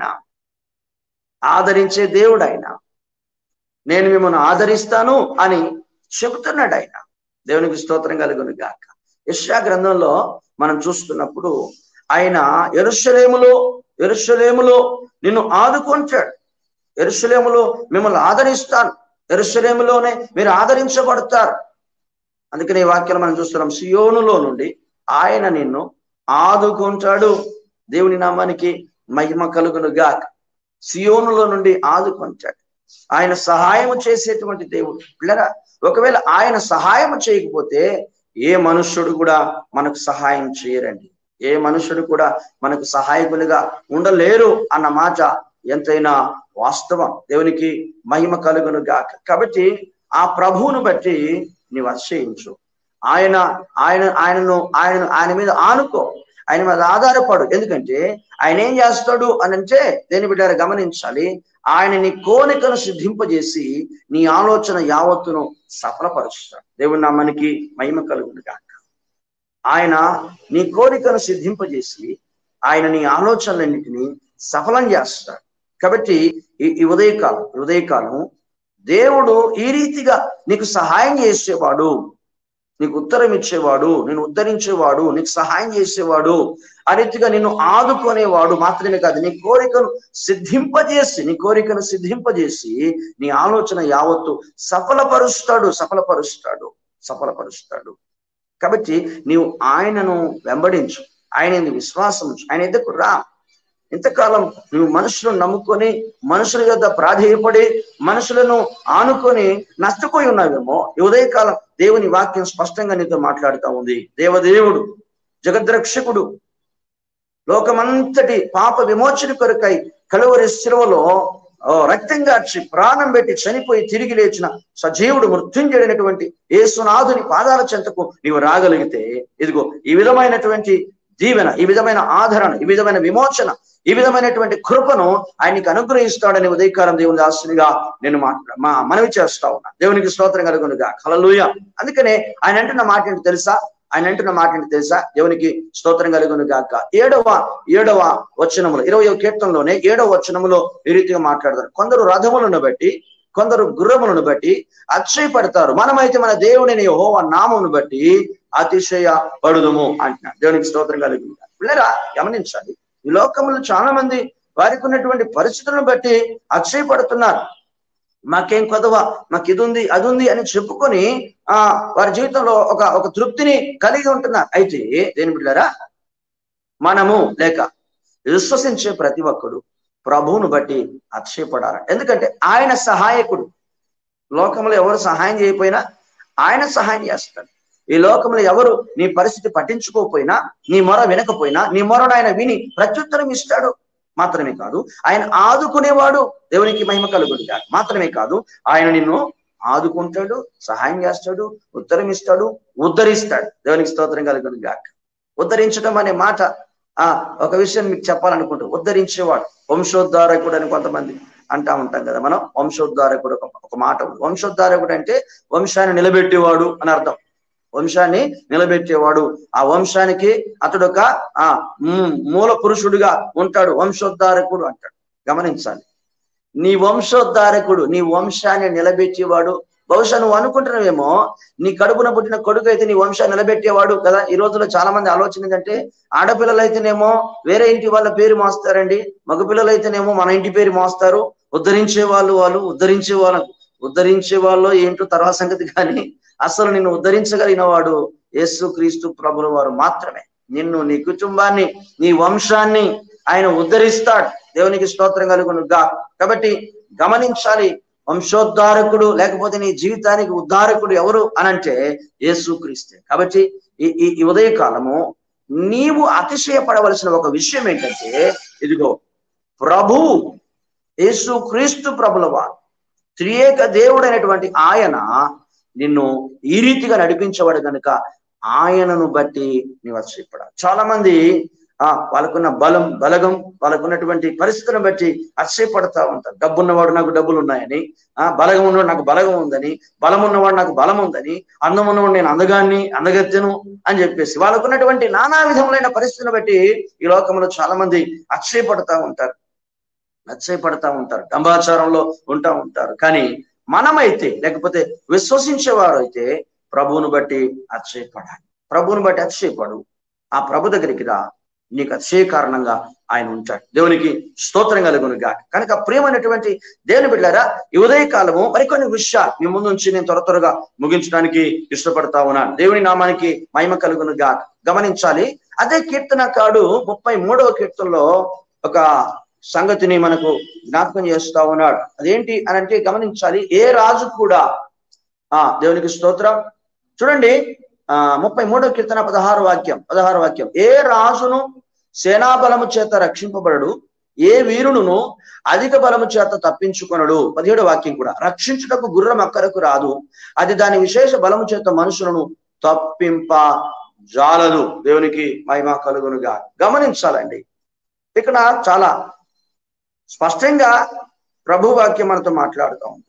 ఆదరించే దేవుడు ఆయన నేను మిమ్మల్ని ఆదరిస్తాను అని చెబుతున్నాడు ఆయన దేవునికి స్తోత్రం కలుగును గాక యశా గ్రంథంలో మనం చూస్తున్నప్పుడు ఆయన ఎరుషలేములో ఎరుషలేములో నిన్ను ఆదుకుంటాడు ఎరుసలేములో మిమ్మల్ని ఆదరిస్తాను ఎరుసలేములోనే మీరు ఆదరించబడతారు అందుకని ఈ వాక్యాలు మనం చూస్తున్నాం సియోనులో నుండి ఆయన నిన్ను ఆదుకుంటాడు దేవుని నామానికి మహిమ కలుగును గాక సియోనులో నుండి ఆదుకుంటాడు ఆయన సహాయం చేసేటువంటి దేవుడు పిల్లరా ఒకవేళ ఆయన సహాయం చేయకపోతే ఏ మనుష్యుడు కూడా మనకు సహాయం చేయరండి ఏ మనుషుడు కూడా మనకు సహాయకులుగా ఉండలేరు అన్న మాట ఎంతైనా వాస్తవం దేవునికి మహిమ కలుగును గాక కాబట్టి ఆ ప్రభువును బట్టి నీవు అతిశయించు ఆయన ఆయన ఆయనను ఆయన ఆయన మీద ఆనుకో ఆయన మీద ఆధారపడు ఎందుకంటే ఆయన ఏం చేస్తాడు అని అంటే దేని బిడ్డారు గమనించాలి ఆయన నీ కోరికను సిద్ధింపజేసి నీ ఆలోచన యావత్తును సఫలపరుస్తాడు దేవుని నామానికి మహిమ కలుగును గాక ఆయన నీ కోరికను సిద్ధింపజేసి ఆయన నీ ఆలోచనలన్నింటినీ సఫలం చేస్తాడు కాబట్టి ఈ ఈ ఉదయకాలం ఉదయకాలం దేవుడు ఈ రీతిగా నీకు సహాయం చేసేవాడు నీకు ఉత్తరం ఇచ్చేవాడు నేను ఉద్ధరించేవాడు నీకు సహాయం చేసేవాడు ఆ రీతిగా నిన్ను ఆదుకునేవాడు మాత్రమే కాదు నీ కోరికను సిద్ధింపజేసి నీ కోరికను సిద్ధింపజేసి నీ ఆలోచన యావత్తు సఫలపరుస్తాడు సఫలపరుస్తాడు సఫలపరుస్తాడు కాబట్టి నీవు ఆయనను వెంబడించు ఆయన విశ్వాసం ఉంచు. ఆయన ఎద్దకు రా ఇంతకాలం నువ్వు మనుషులను నమ్ముకొని మనుషుల యొద్ద ప్రాధేయపడి మనుషులను ఆనుకొని నష్టపోయి ఉన్నావేమో ఈ ఉదయకాలం దేవుని వాక్యం స్పష్టంగా నీతో మాట్లాడుతూ ఉంది దేవదేవుడు జగద్రక్షకుడు లోకమంతటి పాప విమోచన కొరకై కలువరి శిలువలో ఓ, రక్తం గార్చి ప్రాణం పెట్టి చనిపోయి తిరిగి లేచిన సజీవుడు మృత్యుంజడినటువంటి యేసునాథుని పాదాల చెంతకు నీవు రాగలిగితే ఇదిగో ఈ విధమైనటువంటి దీవెన ఈ విధమైన ఆదరణ ఈ విధమైన విమోచన ఈ విధమైనటువంటి కృపను ఆయనకి అనుగ్రహిస్తాడని ఉదయకాలం దేవుని దాసునిగా నేను మాట్లా మా మనవి చేస్తా ఉన్నా దేవునికి స్తోత్రం కలుగునుగా కలలుయ అందుకనే ఆయన అంటున్న మాట ఏంటి తెలుసా ఆయన అంటున్న మాట ఏంటి తెలుసా దేవునికి స్తోత్రం కలుగును గాక ఏడవ ఏడవ వచనములో ఇరవై కీర్తనలోనే ఏడవ వచనములో ఈ రీతిగా మాట్లాడతారు కొందరు రథములను బట్టి కొందరు గుర్రములను బట్టి అతిశయపడతారు మనమైతే మన దేవుడిని యెహోవా నామమును బట్టి అతిశయ పడుదుము అంటున్నాడు దేవునికి స్తోత్రం కలిగి పిల్లరా గమనించాలి ఈ లోకంలో చాలా మంది వారికి ఉన్నటువంటి పరిస్థితులను బట్టి అతిశయపడుతున్నారు మాకేం కొదవ మాకు ఇది ఉంది అది ఉంది అని చెప్పుకొని ఆ వారి జీవితంలో ఒక ఒక తృప్తిని కలిగి ఉంటున్నారు అయితే దేని బిడ్డారా మనము లేక విశ్వసించే ప్రతి ఒక్కడు ప్రభువును బట్టి అతిశయపడాలి ఎందుకంటే ఆయన సహాయకుడు లోకంలో ఎవరు సహాయం చేయకపోయినా ఆయన సహాయం చేస్తాడు ఈ లోకంలో ఎవరు నీ పరిస్థితి పట్టించుకోకపోయినా నీ మొర వినకపోయినా నీ మొరను ఆయన విని ప్రత్యుత్తరం ఇస్తాడు మాత్రమే కాదు ఆయన ఆదుకునేవాడు దేవునికి మహిమ కలుగుడు కాదు మాత్రమే కాదు ఆయన నిన్ను ఆదుకుంటాడు సహాయం చేస్తాడు ఉత్తరం ఇస్తాడు ఉద్ధరిస్తాడు దేవునికి స్తోత్రం కలుగుడు గాక ఉద్ధరించడం అనే మాట ఆ ఒక విషయం మీకు చెప్పాలనుకుంటూ ఉద్ధరించేవాడు వంశోద్ధారకుడు అని కొంతమంది అంటా ఉంటాం కదా మనం వంశోద్ధారకుడు ఒక ఒక మాట ఉంది వంశోద్ధారకుడు అంటే వంశాన్ని నిలబెట్టేవాడు అని అర్థం వంశాన్ని నిలబెట్టేవాడు ఆ వంశానికి అతడు ఒక ఆ మ్, మూల పురుషుడుగా ఉంటాడు వంశోద్ధారకుడు అంటాడు గమనించాలి నీ వంశోద్ధారకుడు నీ వంశాన్ని నిలబెట్టేవాడు బహుశా నువ్వు అనుకుంటున్నావేమో నీ కడుపున పుట్టిన కొడుకు అయితే నీ వంశాన్ని నిలబెట్టేవాడు కదా ఈ రోజుల్లో చాలా మంది ఆలోచన ఏంటంటే ఆడపిల్లలు అయితేనేమో వేరే ఇంటి వాళ్ళ పేరు మోస్తారండి మగపిల్లలు అయితేనేమో మన ఇంటి పేరు మోస్తారు ఉద్ధరించే వాళ్ళు వాళ్ళు ఉద్ధరించే వాళ్ళు ఉద్ధరించే వాళ్ళు ఏంటో తర్వాత సంగతి కానీ అసలు నిన్ను ఉద్ధరించగలిగిన వాడు యేసు క్రీస్తు ప్రభుల వారు మాత్రమే నిన్ను నీ కుటుంబాన్ని నీ వంశాన్ని ఆయన ఉద్ధరిస్తాడు దేవునికి స్తోత్రం కలుగును గా కాబట్టి గమనించాలి వంశోద్ధారకుడు లేకపోతే నీ జీవితానికి ఉద్ధారకుడు ఎవరు అనంటే యేసు క్రీస్తే కాబట్టి ఈ ఈ ఈ ఉదయకాలము నీవు అతిశయపడవలసిన ఒక విషయం ఏంటంటే ఇదిగో ప్రభు యేసు క్రీస్తు ప్రభుల వారు త్రియేక దేవుడైనటువంటి ఆయన నిన్ను ఈ రీతిగా నడిపించబడు గనుక ఆయనను బట్టి నీవు అతిశయపడాలి చాలా మంది ఆ వాళ్ళకున్న బలం బలగం వాళ్ళకున్నటువంటి పరిస్థితులను బట్టి అతిశయపడతా ఉంటారు డబ్బు ఉన్నవాడు నాకు డబ్బులు ఉన్నాయని ఆ బలగం ఉన్నవాడు నాకు బలగం ఉందని బలం ఉన్నవాడు నాకు బలం ఉందని అందం ఉన్నవాడు నేను అందగాన్ని అందగత్తెను అని చెప్పేసి వాళ్ళకున్నటువంటి నానా విధములైన పరిస్థితులను బట్టి ఈ లోకంలో చాలా మంది అతిశయపడతా ఉంటారు అతిశయపడతా ఉంటారు డంబాచారంలో ఉంటా ఉంటారు కానీ మనమైతే లేకపోతే విశ్వసించేవారు అయితే ప్రభువును బట్టి అతిశయపడాలి ప్రభువును బట్టి అతిశయపడు ఆ ప్రభు దగ్గరికి రా నీకు అతిశయ కారణంగా ఆయన ఉంటాడు దేవునికి స్తోత్రం కలుగునుగా కనుక ప్రియమైనటువంటి దేవుని బిడ్డారా ఈ ఉదయ కాలము మరికొన్ని విషయాలు మీ ముందు నుంచి నేను త్వర త్వరగా ముగించడానికి ఇష్టపడతా ఉన్నాను దేవుని నామానికి మహిమ కలుగునుగా గమనించాలి అదే కీర్తనకాడు ముప్పై మూడవ కీర్తనలో ఒక సంగతిని మనకు జ్ఞాపకం చేస్తా ఉన్నాడు అదేంటి అని అంటే గమనించాలి ఏ రాజు కూడా ఆ దేవునికి స్తోత్రం చూడండి ఆ ముప్పై మూడో కీర్తన పదహారు వాక్యం పదహారు వాక్యం ఏ రాజును సేనాబలము చేత రక్షింపబడడు ఏ వీరుడును అధిక బలము చేత తప్పించుకొనడు పదిహేడు వాక్యం కూడా రక్షించుటకు గుర్రం అక్కరకు రాదు అది దాని విశేష బలము చేత మనుషులను తప్పింప జాలదు దేవునికి మహిమ కలుగునుగా గమనించాలండి ఇక్కడ చాలా స్పష్టంగా ప్రభు వాక్యం మనతో మాట్లాడుతూ ఉంది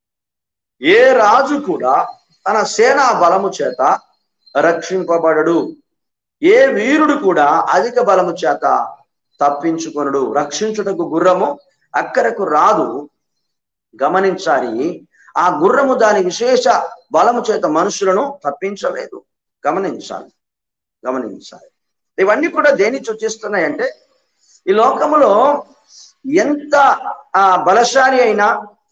ఏ రాజు కూడా తన సేనా బలము చేత రక్షింపబడడు ఏ వీరుడు కూడా అధిక బలము చేత తప్పించుకొనడు రక్షించుటకు గుర్రము అక్కరకు రాదు గమనించాలి ఆ గుర్రము దాని విశేష బలము చేత మనుషులను తప్పించలేదు గమనించాలి గమనించాలి ఇవన్నీ కూడా దేని సూచిస్తున్నాయంటే ఈ లోకములో ఎంత ఆ బలశాలి అయినా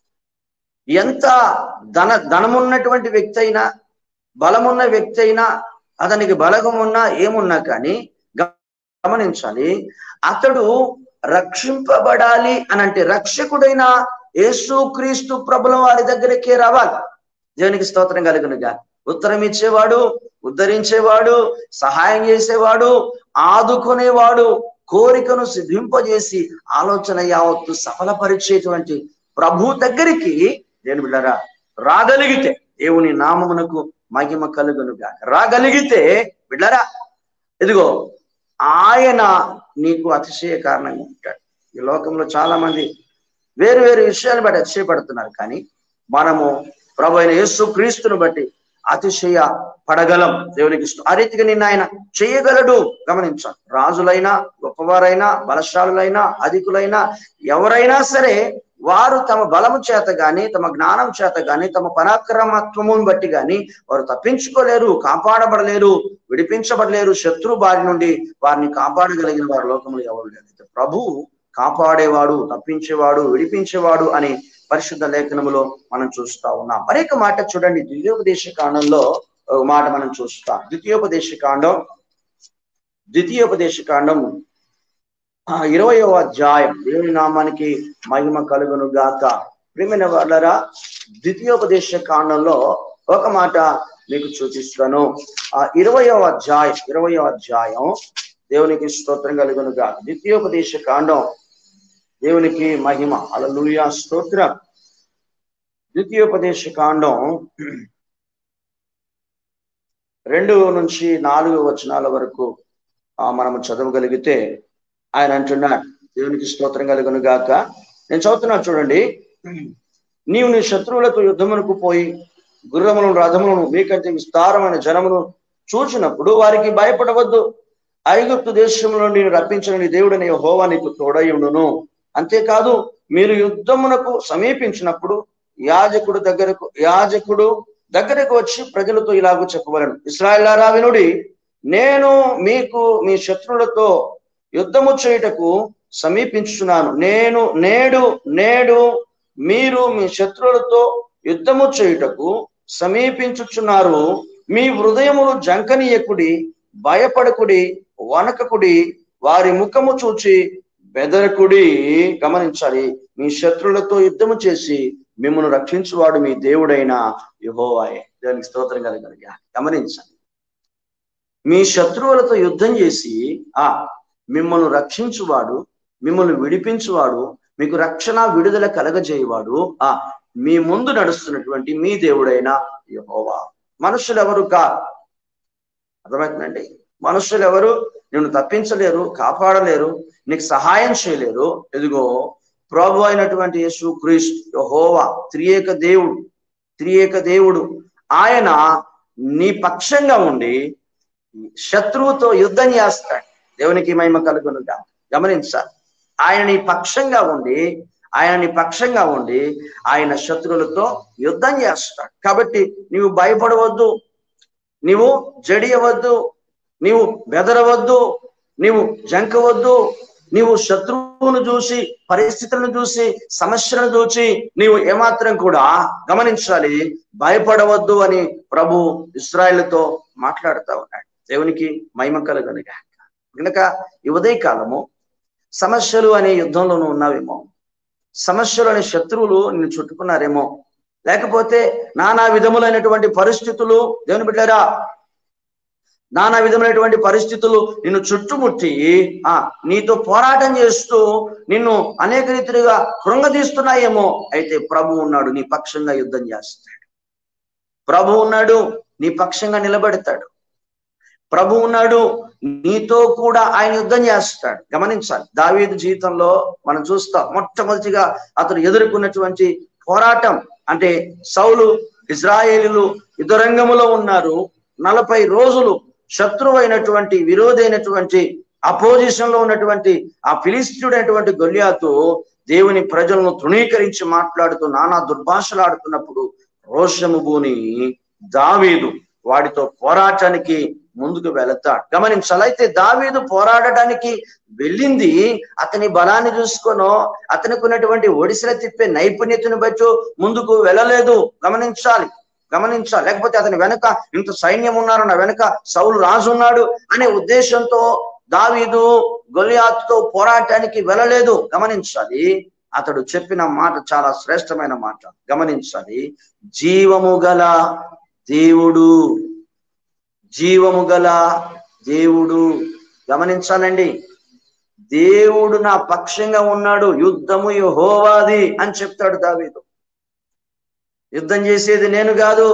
ఎంత ధన ధనమున్నటువంటి వ్యక్తి అయినా బలమున్న వ్యక్తి అయినా అతనికి బలగం ఉన్నా ఏమున్నా కానీ గమనించాలి అతడు రక్షింపబడాలి అని అంటే రక్షకుడైన యేసు క్రీస్తు ప్రభుల వారి దగ్గరికే రావాలి దేవునికి స్తోత్రం కలుగునుగా ఉత్తరం ఇచ్చేవాడు ఉద్ధరించేవాడు సహాయం చేసేవాడు ఆదుకునేవాడు కోరికను సిద్ధింపజేసి ఆలోచన యావత్తు సఫలపరిచేటువంటి ప్రభు దగ్గరికి నేను బిడ్డరా రాగలిగితే దేవుని నామమునకు మహిమ కలుగునుగా రాగలిగితే బిడ్డరా ఇదిగో ఆయన నీకు అతిశయ కారణంగా ఉంటాడు ఈ లోకంలో చాలా మంది వేరు వేరు విషయాలు బట్టి అతిశయపడుతున్నారు కానీ మనము ప్రభు అయిన యేసు క్రీస్తును బట్టి అతిశయ పడగలం దేవునికి ఇష్టం ఆ రీతిగా నిన్న ఆయన చేయగలడు గమనించాలి రాజులైనా గొప్పవారైనా బలశాలులైనా అధికులైనా ఎవరైనా సరే వారు తమ బలము చేత గాని తమ జ్ఞానం చేత గాని తమ పరాక్రమత్వమును బట్టి గాని వారు తప్పించుకోలేరు కాపాడబడలేరు విడిపించబడలేరు శత్రు బారి నుండి వారిని కాపాడగలిగిన వారి లోకంలో ఎవరు లేదు ప్రభు కాపాడేవాడు తప్పించేవాడు విడిపించేవాడు అని పరిశుద్ధ లేఖనములో మనం చూస్తా ఉన్నాం మరొక మాట చూడండి ద్వితీయోపదేశ కాండంలో ఒక మాట మనం చూస్తాం ద్వితీయోపదేశ కాండం ద్వితీయోపదేశ కాండం ఆ ఇరవయవ అధ్యాయం దేవుని నామానికి మహిమ కలుగును గాక ప్రేమైన వాళ్ళరా ద్వితీయోపదేశ కాండంలో ఒక మాట మీకు చూపిస్తాను ఆ ఇరవయవ అధ్యాయం ఇరవయవ అధ్యాయం దేవునికి స్తోత్రం కలుగునుగా ద్వితీయోపదేశ కాండం దేవునికి మహిమ అలలుయా స్తోత్రం ద్వితీయోపదేశ కాండం రెండు నుంచి నాలుగు వచనాల వరకు ఆ మనము చదవగలిగితే ఆయన అంటున్నాడు దేవునికి స్తోత్రం కలుగును గాక నేను చదువుతున్నాను చూడండి నీవు నీ శత్రువులకు యుద్ధమునకు పోయి గుర్రములను రథములను మీకంటే విస్తారమైన జనమును చూచినప్పుడు వారికి భయపడవద్దు ఐగుప్తు దేశంలో నేను రప్పించిన నీ దేవుడని హోవా నీకు తోడయుండును అంతేకాదు మీరు యుద్ధమునకు సమీపించినప్పుడు యాజకుడు దగ్గరకు యాజకుడు దగ్గరకు వచ్చి ప్రజలతో ఇలాగూ చెప్పవలను ఇస్రాయలారా వినుడి నేను మీకు మీ శత్రువులతో యుద్ధము చేయుటకు సమీపించుచున్నాను నేను నేడు నేడు మీరు మీ శత్రువులతో యుద్ధము చేయుటకు సమీపించుచున్నారు మీ హృదయములు జంకనీయకుడి భయపడకుడి వనకకుడి వారి ముఖము చూచి బెదరకుడి గమనించాలి మీ శత్రువులతో యుద్ధము చేసి మిమ్మల్ని రక్షించువాడు మీ దేవుడైన యహోవాయే దేవునికి స్తోత్రం కలగలిగా గమనించండి మీ శత్రువులతో యుద్ధం చేసి ఆ మిమ్మల్ని రక్షించువాడు మిమ్మల్ని విడిపించువాడు మీకు రక్షణ విడుదల కలగజేయవాడు ఆ మీ ముందు నడుస్తున్నటువంటి మీ దేవుడైన యహోవా మనుషులు ఎవరు కా అర్థమవుతుందండి మనుషులు ఎవరు నిన్ను తప్పించలేరు కాపాడలేరు నీకు సహాయం చేయలేరు ఎదుగో ప్రభు అయినటువంటి యేసు క్రీస్తు యహోవా త్రియేక దేవుడు త్రియేక దేవుడు ఆయన నీ పక్షంగా ఉండి శత్రువుతో యుద్ధం చేస్తాడు దేవునికి మహిమ కలుగునుగా గమనించాలి ఆయన నీ పక్షంగా ఉండి ఆయన నీ పక్షంగా ఉండి ఆయన శత్రువులతో యుద్ధం చేస్తాడు కాబట్టి నీవు భయపడవద్దు నీవు జడియవద్దు నీవు బెదరవద్దు నీవు జంకవద్దు నీవు శత్రువును చూసి పరిస్థితులను చూసి సమస్యలను చూసి నీవు ఏమాత్రం కూడా గమనించాలి భయపడవద్దు అని ప్రభు ఇస్రాయేల్తో మాట్లాడుతా ఉన్నాడు దేవునికి మహిమ కలుగనుగా కనుక ఈ ఉదయ కాలము సమస్యలు అనే యుద్ధంలో నువ్వు ఉన్నావేమో సమస్యలు అనే శత్రువులు నిన్ను చుట్టుకున్నారేమో లేకపోతే నానా విధములైనటువంటి పరిస్థితులు దేవుని బిడ్డారా నానా విధమైనటువంటి పరిస్థితులు నిన్ను చుట్టుముట్టి ఆ నీతో పోరాటం చేస్తూ నిన్ను అనేక రీతిగా కృంగదీస్తున్నాయేమో అయితే ప్రభు ఉన్నాడు నీ పక్షంగా యుద్ధం చేస్తాడు ప్రభు ఉన్నాడు నీ పక్షంగా నిలబెడతాడు ప్రభు ఉన్నాడు నీతో కూడా ఆయన యుద్ధం చేస్తాడు గమనించాలి దావీదు జీవితంలో మనం చూస్తాం మొట్టమొదటిగా అతను ఎదుర్కొన్నటువంటి పోరాటం అంటే సౌలు ఇజ్రాయేలీలు యుద్ధరంగములో ఉన్నారు నలభై రోజులు శత్రువైనటువంటి విరోధైనటువంటి అపోజిషన్ లో ఉన్నటువంటి ఆ ఫిలిస్తీయుడైనటువంటి గొల్యాతు దేవుని ప్రజలను తృణీకరించి మాట్లాడుతూ నానా దుర్భాషలాడుతున్నప్పుడు రోషము భూని దావీదు వాడితో పోరాటానికి ముందుకు వెళతాడు గమనించాలి అయితే దావీదు పోరాడటానికి వెళ్ళింది అతని బలాన్ని చూసుకోనో అతనికి ఉన్నటువంటి ఒడిసెల తిప్పే నైపుణ్యతను బట్టి ముందుకు వెళ్ళలేదు గమనించాలి గమనించాలి లేకపోతే అతని వెనక ఇంత సైన్యం ఉన్నారు నా వెనక సౌలు రాజు ఉన్నాడు అనే ఉద్దేశంతో దావీదు గొలియాత్తో పోరాటానికి వెళ్ళలేదు గమనించాలి అతడు చెప్పిన మాట చాలా శ్రేష్టమైన మాట గమనించాలి జీవము గల దేవుడు జీవము గల దేవుడు గమనించాలండి దేవుడు నా పక్షంగా ఉన్నాడు యుద్ధము యెహోవాది అని చెప్తాడు దావీదు యుద్ధం చేసేది నేను కాదు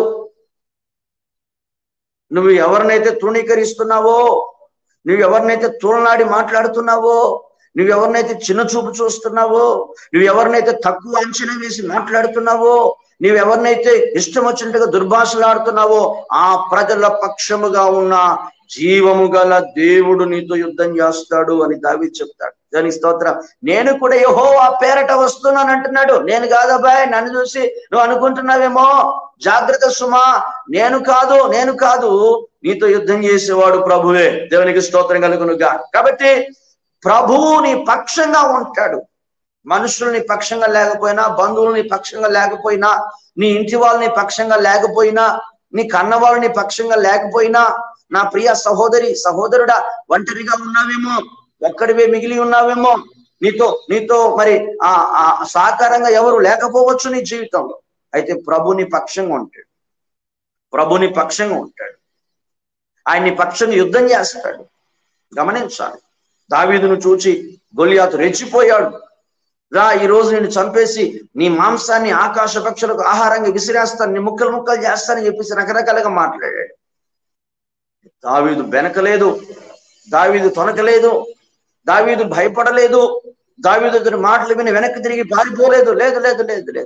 నువ్వు ఎవరినైతే తృణీకరిస్తున్నావో నువ్వు ఎవరినైతే తూలనాడి మాట్లాడుతున్నావో నువ్వు ఎవరినైతే చిన్న చూపు చూస్తున్నావో నువ్వు ఎవరినైతే తక్కువ అంచనా వేసి మాట్లాడుతున్నావో నువ్వు ఎవరినైతే ఇష్టం వచ్చినట్టుగా దుర్భాషలాడుతున్నావో ఆ ప్రజల పక్షముగా ఉన్న జీవము గల దేవుడు నీతో యుద్ధం చేస్తాడు అని దావి చెప్తాడు దాని స్తోత్రం నేను కూడా యహో ఆ పేరట వస్తున్నాను అంటున్నాడు నేను కాదబ్బాయ్ నన్ను చూసి నువ్వు అనుకుంటున్నావేమో జాగ్రత్త సుమా నేను కాదు నేను కాదు నీతో యుద్ధం చేసేవాడు ప్రభువే దేవునికి స్తోత్రం కలుగునుగా కాబట్టి ప్రభువు నీ పక్షంగా ఉంటాడు మనుషులు నీ పక్షంగా లేకపోయినా బంధువులు నీ పక్షంగా లేకపోయినా నీ ఇంటి వాళ్ళు నీ పక్షంగా లేకపోయినా నీ కన్నవాళ్ళు నీ పక్షంగా లేకపోయినా నా ప్రియ సహోదరి సహోదరుడా ఒంటరిగా ఉన్నావేమో ఒక్కడివే మిగిలి ఉన్నావేమో నీతో నీతో మరి ఆ ఆ సాకారంగా ఎవరు లేకపోవచ్చు నీ జీవితంలో అయితే ప్రభుని పక్షంగా ఉంటాడు ప్రభుని పక్షంగా ఉంటాడు ఆయన్ని పక్షంగా యుద్ధం చేస్తాడు గమనించాలి దావీదును చూచి గొలియాతు రెచ్చిపోయాడు రా ఈ రోజు నేను చంపేసి నీ మాంసాన్ని ఆకాశ పక్షులకు ఆహారంగా విసిరేస్తాను నీ ముక్కలు ముక్కలు చేస్తానని చెప్పేసి రకరకాలుగా మాట్లాడాడు దావీదు బెనకలేదు దావీదు తొనకలేదు దావీదు భయపడలేదు దావీదు ఇద్దరు మాటలు విని వెనక్కి తిరిగి పారిపోలేదు లేదు లేదు లేదు లేదు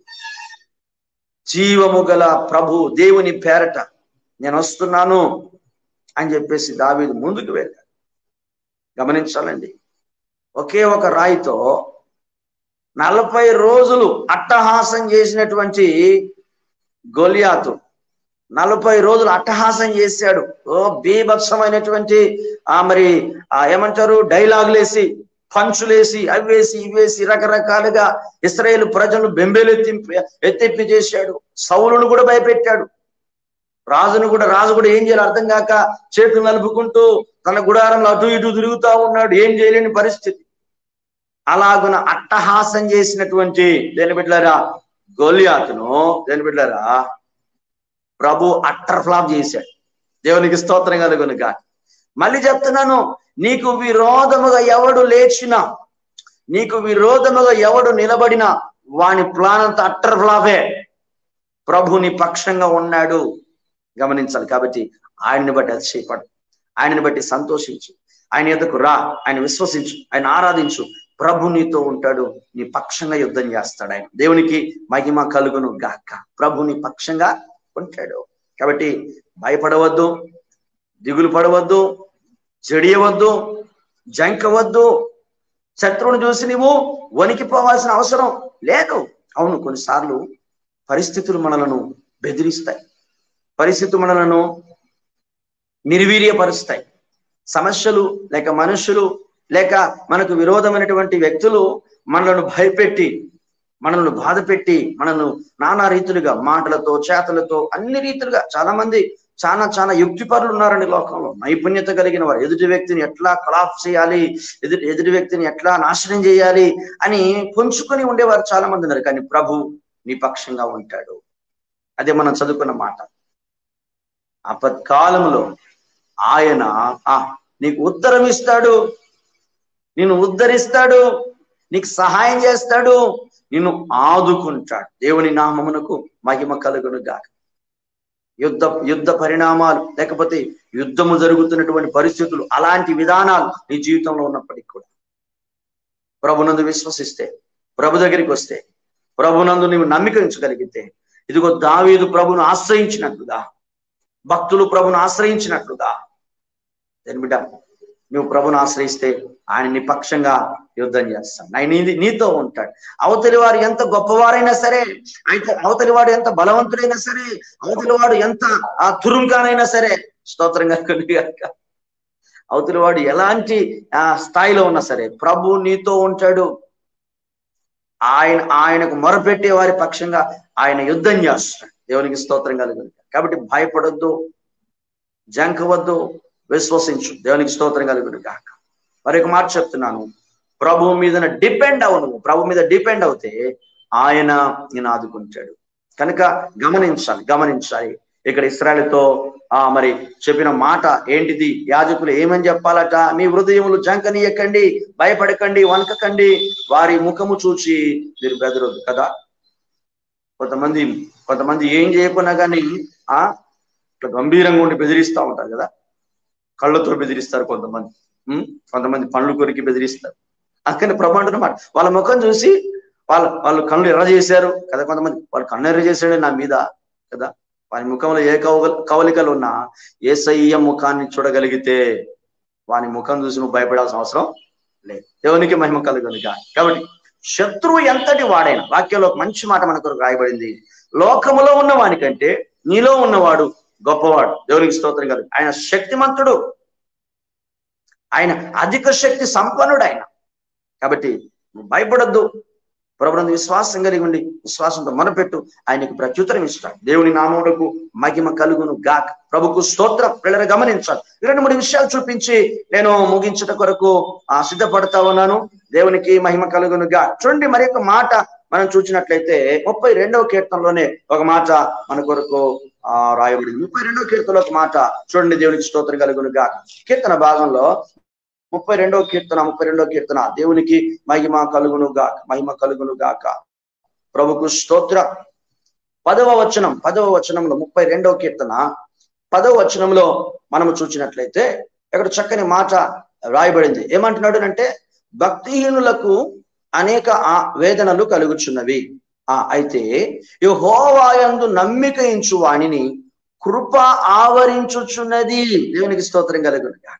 జీవము గల ప్రభు దేవుని పేరట నేను వస్తున్నాను అని చెప్పేసి దావీదు ముందుకు వెళ్ళాడు గమనించాలండి ఒకే ఒక రాయితో నలభై రోజులు అట్టహాసం చేసినటువంటి గొలియాతు నలభై రోజులు అట్టహాసం చేశాడు ఓ బీభత్సమైనటువంటి ఆ మరి ఆ ఏమంటారు డైలాగులేసి పంచులేసి అవేసి ఇవేసి రకరకాలుగా ఇస్రాయేల్ ప్రజలను బెంబేలెత్తి ఎత్తెప్పి చేశాడు సౌలును కూడా భయపెట్టాడు రాజును కూడా రాజు కూడా ఏం చేయాలి అర్థం కాక చేతులు నలుపుకుంటూ తన గుడారంలో అటు ఇటు తిరుగుతా ఉన్నాడు ఏం చేయలేని పరిస్థితి అలాగున అట్టహాసం చేసినటువంటి దేని బిడ్డలారా గోలియాతును దేని బిడ్డలారా ప్రభు అట్టర్ ఫ్లాప్ చేశాడు దేవునికి స్తోత్రం కలుగునుగా మళ్ళీ చెప్తున్నాను నీకు విరోధముగా ఎవడు లేచినా నీకు విరోధముగా ఎవడు నిలబడినా వాని ప్లాన్ అంతా అట్టర్ ఫ్లాపే ప్రభుని పక్షంగా ఉన్నాడు గమనించాలి కాబట్టి ఆయన్ని బట్టి అతిశయపడు ఆయనని బట్టి సంతోషించు ఆయన ఎదుకు రా ఆయన విశ్వసించు ఆయన ఆరాధించు ప్రభు నీతో ఉంటాడు నీ పక్షంగా యుద్ధం చేస్తాడు ఆయన దేవునికి మహిమ కలుగును గాక ప్రభు నీ పక్షంగా ఉంటాడు కాబట్టి భయపడవద్దు దిగులు పడవద్దు జడియవద్దు జంకవద్దు శత్రువుని చూసి నువ్వు వణికిపోవాల్సిన అవసరం లేదు అవును కొన్నిసార్లు పరిస్థితులు మనలను బెదిరిస్తాయి పరిస్థితులు మనలను నిర్వీర్యపరుస్తాయి సమస్యలు లేక మనుషులు లేక మనకు విరోధమైనటువంటి వ్యక్తులు మనలను భయపెట్టి మనల్ని బాధ పెట్టి మనను నానా రీతులుగా మాటలతో చేతలతో అన్ని రీతులుగా చాలా మంది చాలా చాలా యుక్తిపరులు ఉన్నారండి లోకంలో నైపుణ్యత కలిగిన వారు ఎదుటి వ్యక్తిని ఎట్లా కొలాప్స్ చేయాలి ఎదుటి ఎదుటి వ్యక్తిని ఎట్లా నాశనం చేయాలి అని పొంచుకొని ఉండేవారు చాలా మంది ఉన్నారు కానీ ప్రభు నిపక్షంగా ఉంటాడు అదే మనం చదువుకున్న మాట అపత్కాలంలో ఆయన ఆ నీకు ఉత్తరం ఇస్తాడు నిన్ను ఉద్ధరిస్తాడు నీకు సహాయం చేస్తాడు నిన్ను ఆదుకుంటాడు దేవుని నామమునకు మహిమ కలుగును గాక యుద్ధ యుద్ధ పరిణామాలు లేకపోతే యుద్ధము జరుగుతున్నటువంటి పరిస్థితులు అలాంటి విధానాలు నీ జీవితంలో ఉన్నప్పటికీ కూడా ప్రభునందు విశ్వసిస్తే ప్రభు దగ్గరికి వస్తే ప్రభునందు నీవు నమ్మిక ఉంచగలిగితే ఇదిగో దావీదు ప్రభును ఆశ్రయించినట్లుగా భక్తులు ప్రభును ఆశ్రయించినట్లుగా దేని బిడ్డ నువ్వు ప్రభును ఆశ్రయిస్తే ఆయన నిపక్షంగా యుద్ధం చేస్తాడు ఆయన నీది నీతో ఉంటాడు అవతలి వారు ఎంత గొప్పవారైనా సరే అయితే అవతలి వాడు ఎంత బలవంతుడైనా సరే అవతలి వాడు ఎంత ఆ తురుంకానైనా సరే స్తోత్రంగా కొనిగాక అవతలి వాడు ఎలాంటి ఆ స్థాయిలో ఉన్నా సరే ప్రభు నీతో ఉంటాడు ఆయన ఆయనకు మొరపెట్టే వారి పక్షంగా ఆయన యుద్ధం చేస్తాడు దేవునికి స్తోత్రం కలుగుతుంది కాబట్టి భయపడొద్దు జంకవద్దు విశ్వసించు దేవునికి స్తోత్రం కలుగును కాక మరొక మాట చెప్తున్నాను ప్రభు మీద డిపెండ్ అవు నువ్వు ప్రభు మీద డిపెండ్ అవుతే ఆయన నేను ఆదుకుంటాడు కనుక గమనించాలి గమనించాలి ఇక్కడ ఇస్రాయల్తో ఆ మరి చెప్పిన మాట ఏంటిది యాజకులు ఏమని చెప్పాలట మీ హృదయములు జంకనీయకండి భయపడకండి వనకకండి వారి ముఖము చూచి మీరు బెదరొద్దు కదా కొంతమంది కొంతమంది ఏం చేయకున్నా కానీ ఆ ఇట్లా గంభీరంగా ఉండి బెదిరిస్తూ ఉంటారు కదా కళ్ళతో బెదిరిస్తారు కొంతమంది ఉమ్, కొంతమంది పండ్లు కొరికి బెదిరిస్తారు అందుకని ప్రభు అంటున్నమాట వాళ్ళ ముఖం చూసి వాళ్ళ వాళ్ళు కళ్ళు ఎర్ర చేశారు కదా కొంతమంది వాళ్ళు కన్ను ఎర్ర చేశాడు నా మీద కదా వారి ముఖంలో ఏ కవ కవలికలు ఉన్నా ఏసయ్య ముఖాన్ని చూడగలిగితే వాని ముఖం చూసి నువ్వు భయపడాల్సిన అవసరం లేదు దేవునికి మహిమ కలుగునుగా కాబట్టి శత్రువు ఎంతటి వాడైనా వాక్యంలో ఒక మంచి మాట మనకు రాయబడింది లోకములో ఉన్న వానికంటే నీలో ఉన్నవాడు గొప్పవాడు దేవునికి స్తోత్రం కలుగు ఆయన శక్తిమంతుడు ఆయన అధిక శక్తి సంపన్నుడు ఆయన కాబట్టి నువ్వు భయపడొద్దు ప్రభునందు విశ్వాసం కలిగి ఉండి విశ్వాసంతో మనపెట్టు ఆయనకు ప్రత్యుత్తరం ఇస్తాడు దేవుని నామములకు మహిమ కలుగును గాక ప్రభుకు స్తోత్రం పిల్లలు గమనించాలి ఈ రెండు మూడు విషయాలు చూపించి నేను ముగించట కొరకు ఆ సిద్ధపడతా ఉన్నాను దేవునికి మహిమ కలుగును గా చూడండి మరి ఒక మాట మనం చూసినట్లయితే ముప్పై రెండవ కీర్తనలోనే ఒక మాట మన కొరకు ఆ రాయబడింది ముప్పై రెండవ కీర్తనలో ఒక మాట చూడండి దేవునికి స్తోత్రం కలుగును గా కీర్తన భాగంలో ముప్పై రెండవ కీర్తన ముప్పై రెండవ కీర్తన దేవునికి మహిమ కలుగును గాక మహిమ కలుగును గాక ప్రభుకు స్తోత్ర పదవ వచనం పదవ వచనంలో ముప్పై రెండవ కీర్తన పదవ వచనంలో మనము చూసినట్లయితే ఇక్కడ చక్కని మాట రాయబడింది ఏమంటున్నాడు అంటే భక్తిహీనులకు అనేక ఆ వేదనలు కలుగుచున్నవి ఆ అయితే యెహోవాయందు నమ్మిక ఇంచు వాణిని కృప ఆవరించుచున్నది దేవునికి స్తోత్రం కలుగును గాక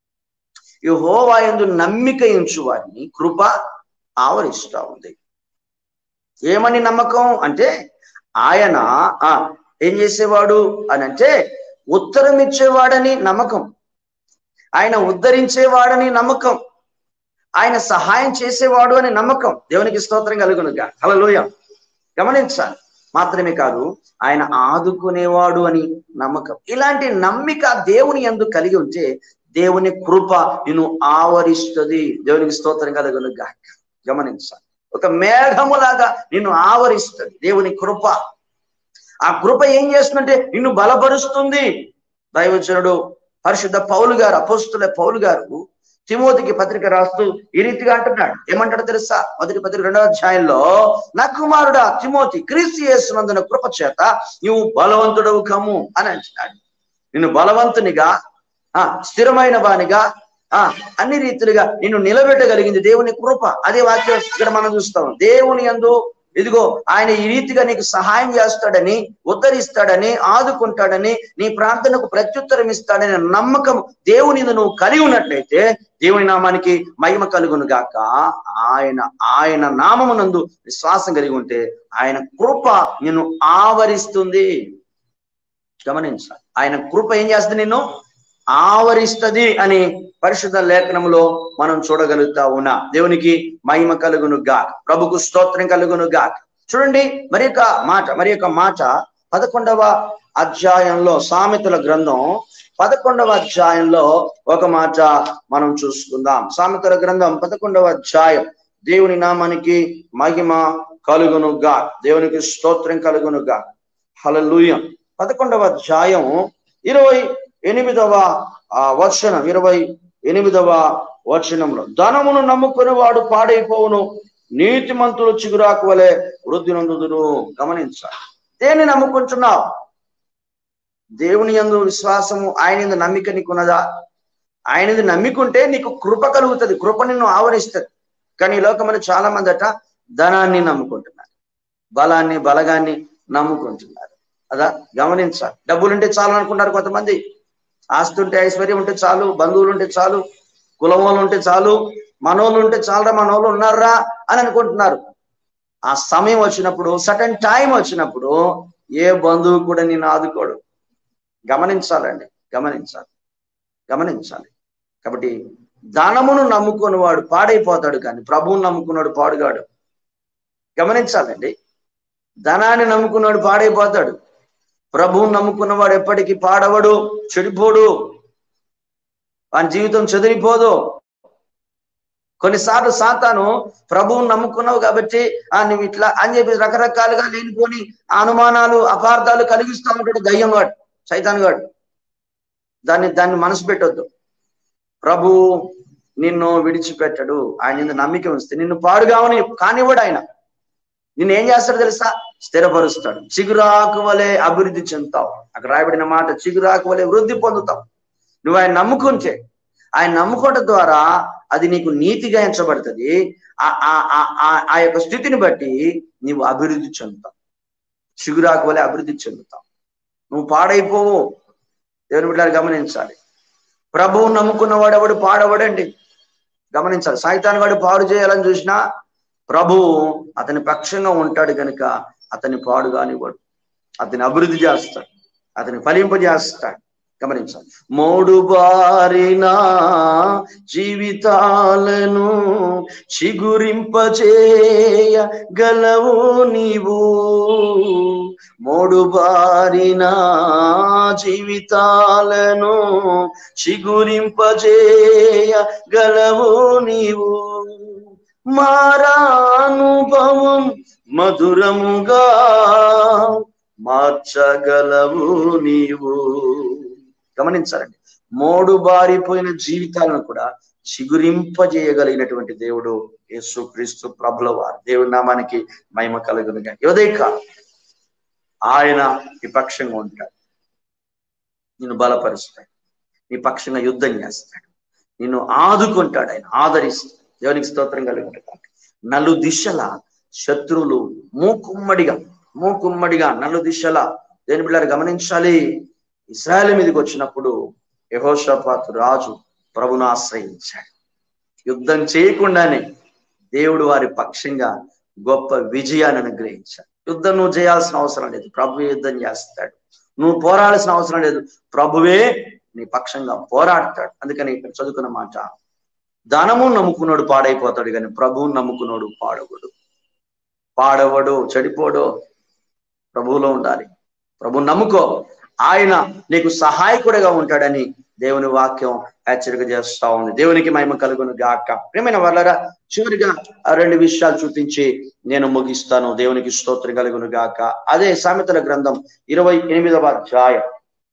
యహోవాయందు నమ్మిక ఇంచు వారిని కృప ఆవరిస్తా ఉంది ఏమని నమ్మకం అంటే ఆయన ఆ ఏం చేసేవాడు అని అంటే ఉత్తరం ఇచ్చేవాడని నమ్మకం ఆయన ఉద్ధరించేవాడని నమ్మకం ఆయన సహాయం చేసేవాడు అని నమ్మకం దేవునికి స్తోత్రం కలుగునుగా హలలోయ గమనించాలి మాత్రమే కాదు ఆయన ఆదుకునేవాడు అని నమ్మకం ఇలాంటి నమ్మిక దేవుని ఎందు కలిగి ఉంటే దేవుని కృప నిన్ను ఆవరిస్తుంది దేవునికి స్తోత్రం కలుగును గాక గమనించాలి ఒక మేఘములాగా నిన్ను ఆవరిస్తుంది దేవుని కృప ఆ కృప ఏం చేస్తుందంటే నిన్ను బలపరుస్తుంది దైవజనుడు పరిశుద్ధ పౌలు గారు అపోస్తుల పౌలు గారు తిమోతికి పత్రిక రాస్తూ ఈ రీతిగా అంటున్నాడు ఏమంటాడు తెలుసా మొదటి పత్రిక రెండవ అధ్యాయంలో నా కుమారుడా తిమోతి క్రీస్తు చేస్తున్నందున కృప చేత నువ్వు బలవంతుడవు కము అని అంటున్నాడు నిన్ను బలవంతునిగా ఆ స్థిరమైన వానిగా ఆ అన్ని రీతిలుగా నిన్ను నిలబెట్టగలిగింది దేవుని కృప అదే వాక్యం ఇక్కడ మనం చూస్తాం దేవుని యందు ఇదిగో ఆయన ఈ రీతిగా నీకు సహాయం చేస్తాడని ఉద్ధరిస్తాడని ఆదుకుంటాడని నీ ప్రార్థనకు ప్రత్యుత్తరం ఇస్తాడని నమ్మకం దేవుని యందు నువ్వు కలిగి ఉన్నట్లయితే దేవుని నామానికి మహిమ కలుగును గాక ఆయన ఆయన నామమునందు విశ్వాసం కలిగి ఉంటే ఆయన కృప నిన్ను ఆవరిస్తుంది గమనించాలి ఆయన కృప ఏం చేస్తుంది నిన్ను ఆవరిస్తది అని పరిశుద్ధ లేఖనంలో మనం చూడగలుగుతా ఉన్నా దేవునికి మహిమ కలుగును గా ప్రభుకు స్తోత్రం కలుగును గా చూడండి మరి యొక్క మాట మరి యొక్క మాట పదకొండవ అధ్యాయంలో సామెతల గ్రంథం పదకొండవ అధ్యాయంలో ఒక మాట మనం చూసుకుందాం సామెతల గ్రంథం పదకొండవ అధ్యాయం దేవుని నామానికి మహిమ కలుగునుగా దేవునికి స్తోత్రం కలుగునుగా హలలుయ పదకొండవ అధ్యాయం ఇరవై ఎనిమిదవ ఆ వచనం ఇరవై ఎనిమిదవ వచనంలో ధనమును నమ్ముకుని వాడు పాడైపోవును నీతిమంతులు చిగురాకు వలె వృద్ధి నందుదురు గమనించాలి దేన్ని నమ్ముకుంటున్నావు దేవుని యందు విశ్వాసము ఆయన యందు నమ్మిక నీకున్నదా ఆయనది నమ్మికుంటే నీకు కృప కలుగుతుంది కృప నిన్ను ఆవరిస్తుంది కానీ ఈ లోకమంలో చాలా మంది అట ధనాన్ని నమ్ముకుంటున్నారు బలాన్ని బలగాన్ని నమ్ముకుంటున్నారు అదా గమనించాలి డబ్బులు ఉంటే చాలు అనుకుంటారు కొంతమంది ఆస్తి ఉంటే ఐశ్వర్యం ఉంటే చాలు బంధువులు ఉంటే చాలు కులం వాళ్ళు ఉంటే చాలు మనోళ్ళు ఉంటే చాలరా మనోళ్ళు ఉన్నారా అని అనుకుంటున్నారు ఆ సమయం వచ్చినప్పుడు సటన్ టైం వచ్చినప్పుడు ఏ బంధువు కూడా నేను ఆదుకోడు గమనించాలండి గమనించాలి గమనించాలి కాబట్టి ధనమును నమ్ముకుని వాడు పాడైపోతాడు కానీ ప్రభువుని నమ్ముకున్నాడు పాడుగాడు గమనించాలండి ధనాన్ని నమ్ముకున్నాడు పాడైపోతాడు ప్రభువుని నమ్ముకున్నవాడు ఎప్పటికీ పాడవడు చెడిపోడు వాని జీవితం చెదిరిపోదు కొన్నిసార్లు సాతాను ప్రభువుని నమ్ముకున్నావు కాబట్టి ఆ నువ్వు ఇట్లా అని చెప్పి రకరకాలుగా లేనిపోని అనుమానాలు అపార్థాలు కలిగిస్తూ ఉంటాడు దయ్యం వాడు సైతాన్ గాడు దాన్ని దాన్ని మనసు పెట్టొద్దు ప్రభు నిన్ను విడిచిపెట్టడు ఆయన మీద నమ్మిక ఉంచితే నిన్ను పాడుగావని కానివ్వడు ఆయన నిన్ను ఏం చేస్తాడు తెలుసా స్థిరపరుస్తాడు చిగురాకు వలె అభివృద్ధి చెందుతావు అక్కడ రాయబడిన మాట చిగురాకు వలె వృద్ధి పొందుతావు నువ్వు ఆయన నమ్ముకుంటే ఆయన నమ్ముకోవడం ద్వారా అది నీకు నీతిగా ఎంచబడుతుంది ఆ యొక్క స్థితిని బట్టి నీవు అభివృద్ధి చెందుతావు చిగురాకు వలె అభివృద్ధి చెందుతావు నువ్వు పాడైపోవు దేవుని బిడ్డలు గమనించాలి ప్రభువు నమ్ముకున్నవాడు ఎవడు పాడవడండి గమనించాలి సాయితాన్ వాడు పాడు చేయాలని చూసినా ప్రభువు అతని పక్షంగా ఉంటాడు కనుక అతని పాడు కానివాడు అతని అభివృద్ధి చేస్తాడు అతని ఫలింపజేస్తాడు గమనించాలి మూడు బారిన జీవితాలను చిగురింపచేయ గలవు నీవు మూడు బారిన జీవితాలను చిగురింపజేయ గలవు నీవు మారానుభవం మధురముగా మార్చగలవు నీవు గమనించాలండి మోడు బారిపోయిన జీవితాలను కూడా చిగురింపజేయగలిగినటువంటి దేవుడు యేసు క్రీస్తు ప్రభుల వారు దేవుడి నామానికి మహిమ కలుగునుగా యోదయక ఆయన విపక్షంగా ఉంటాడు నిన్ను బలపరుస్తాడు నీ పక్షంగా యుద్ధం చేస్తాడు నిన్ను ఆదుకుంటాడు ఆయన ఆదరిస్తాడు దేవునికి స్తోత్రం కలుగుతాడు నలు దిశల శత్రువులు మూకుమ్మడిగా మూకుమ్మడిగా నలు దిశల దేని బిళ్ళారు గమనించాలి ఇస్రాయల్ మీదకి వచ్చినప్పుడు యహోషపాతు రాజు ప్రభును ఆశ్రయించాడు యుద్ధం చేయకుండానే దేవుడు వారి పక్షంగా గొప్ప విజయాన్ని అనుగ్రహించాడు యుద్ధం నువ్వు చేయాల్సిన అవసరం లేదు ప్రభు యుద్ధం చేస్తాడు నువ్వు పోరాడాల్సిన అవసరం లేదు ప్రభువే నీ పక్షంగా పోరాడతాడు అందుకని ఇక్కడ చదువుకున్న మాట ధనము నమ్ముకున్నాడు పాడైపోతాడు కానీ ప్రభువుని నమ్ముకున్నాడు పాడవడు పాడవడు చెడిపోడు ప్రభువులో ఉండాలి ప్రభు నమ్ముకో ఆయన నీకు సహాయకుడిగా ఉంటాడని దేవుని వాక్యం హెచ్చరిక చేస్తా ఉంది దేవునికి మహిమ కలుగును గాక ప్రేమైన వాళ్ళరా చివరిగా ఆ రెండు విషయాలు చూపించి నేను ముగిస్తాను దేవునికి స్తోత్రం కలుగును గాక అదే సామెతల గ్రంథం ఇరవై ఎనిమిదవ అధ్యాయం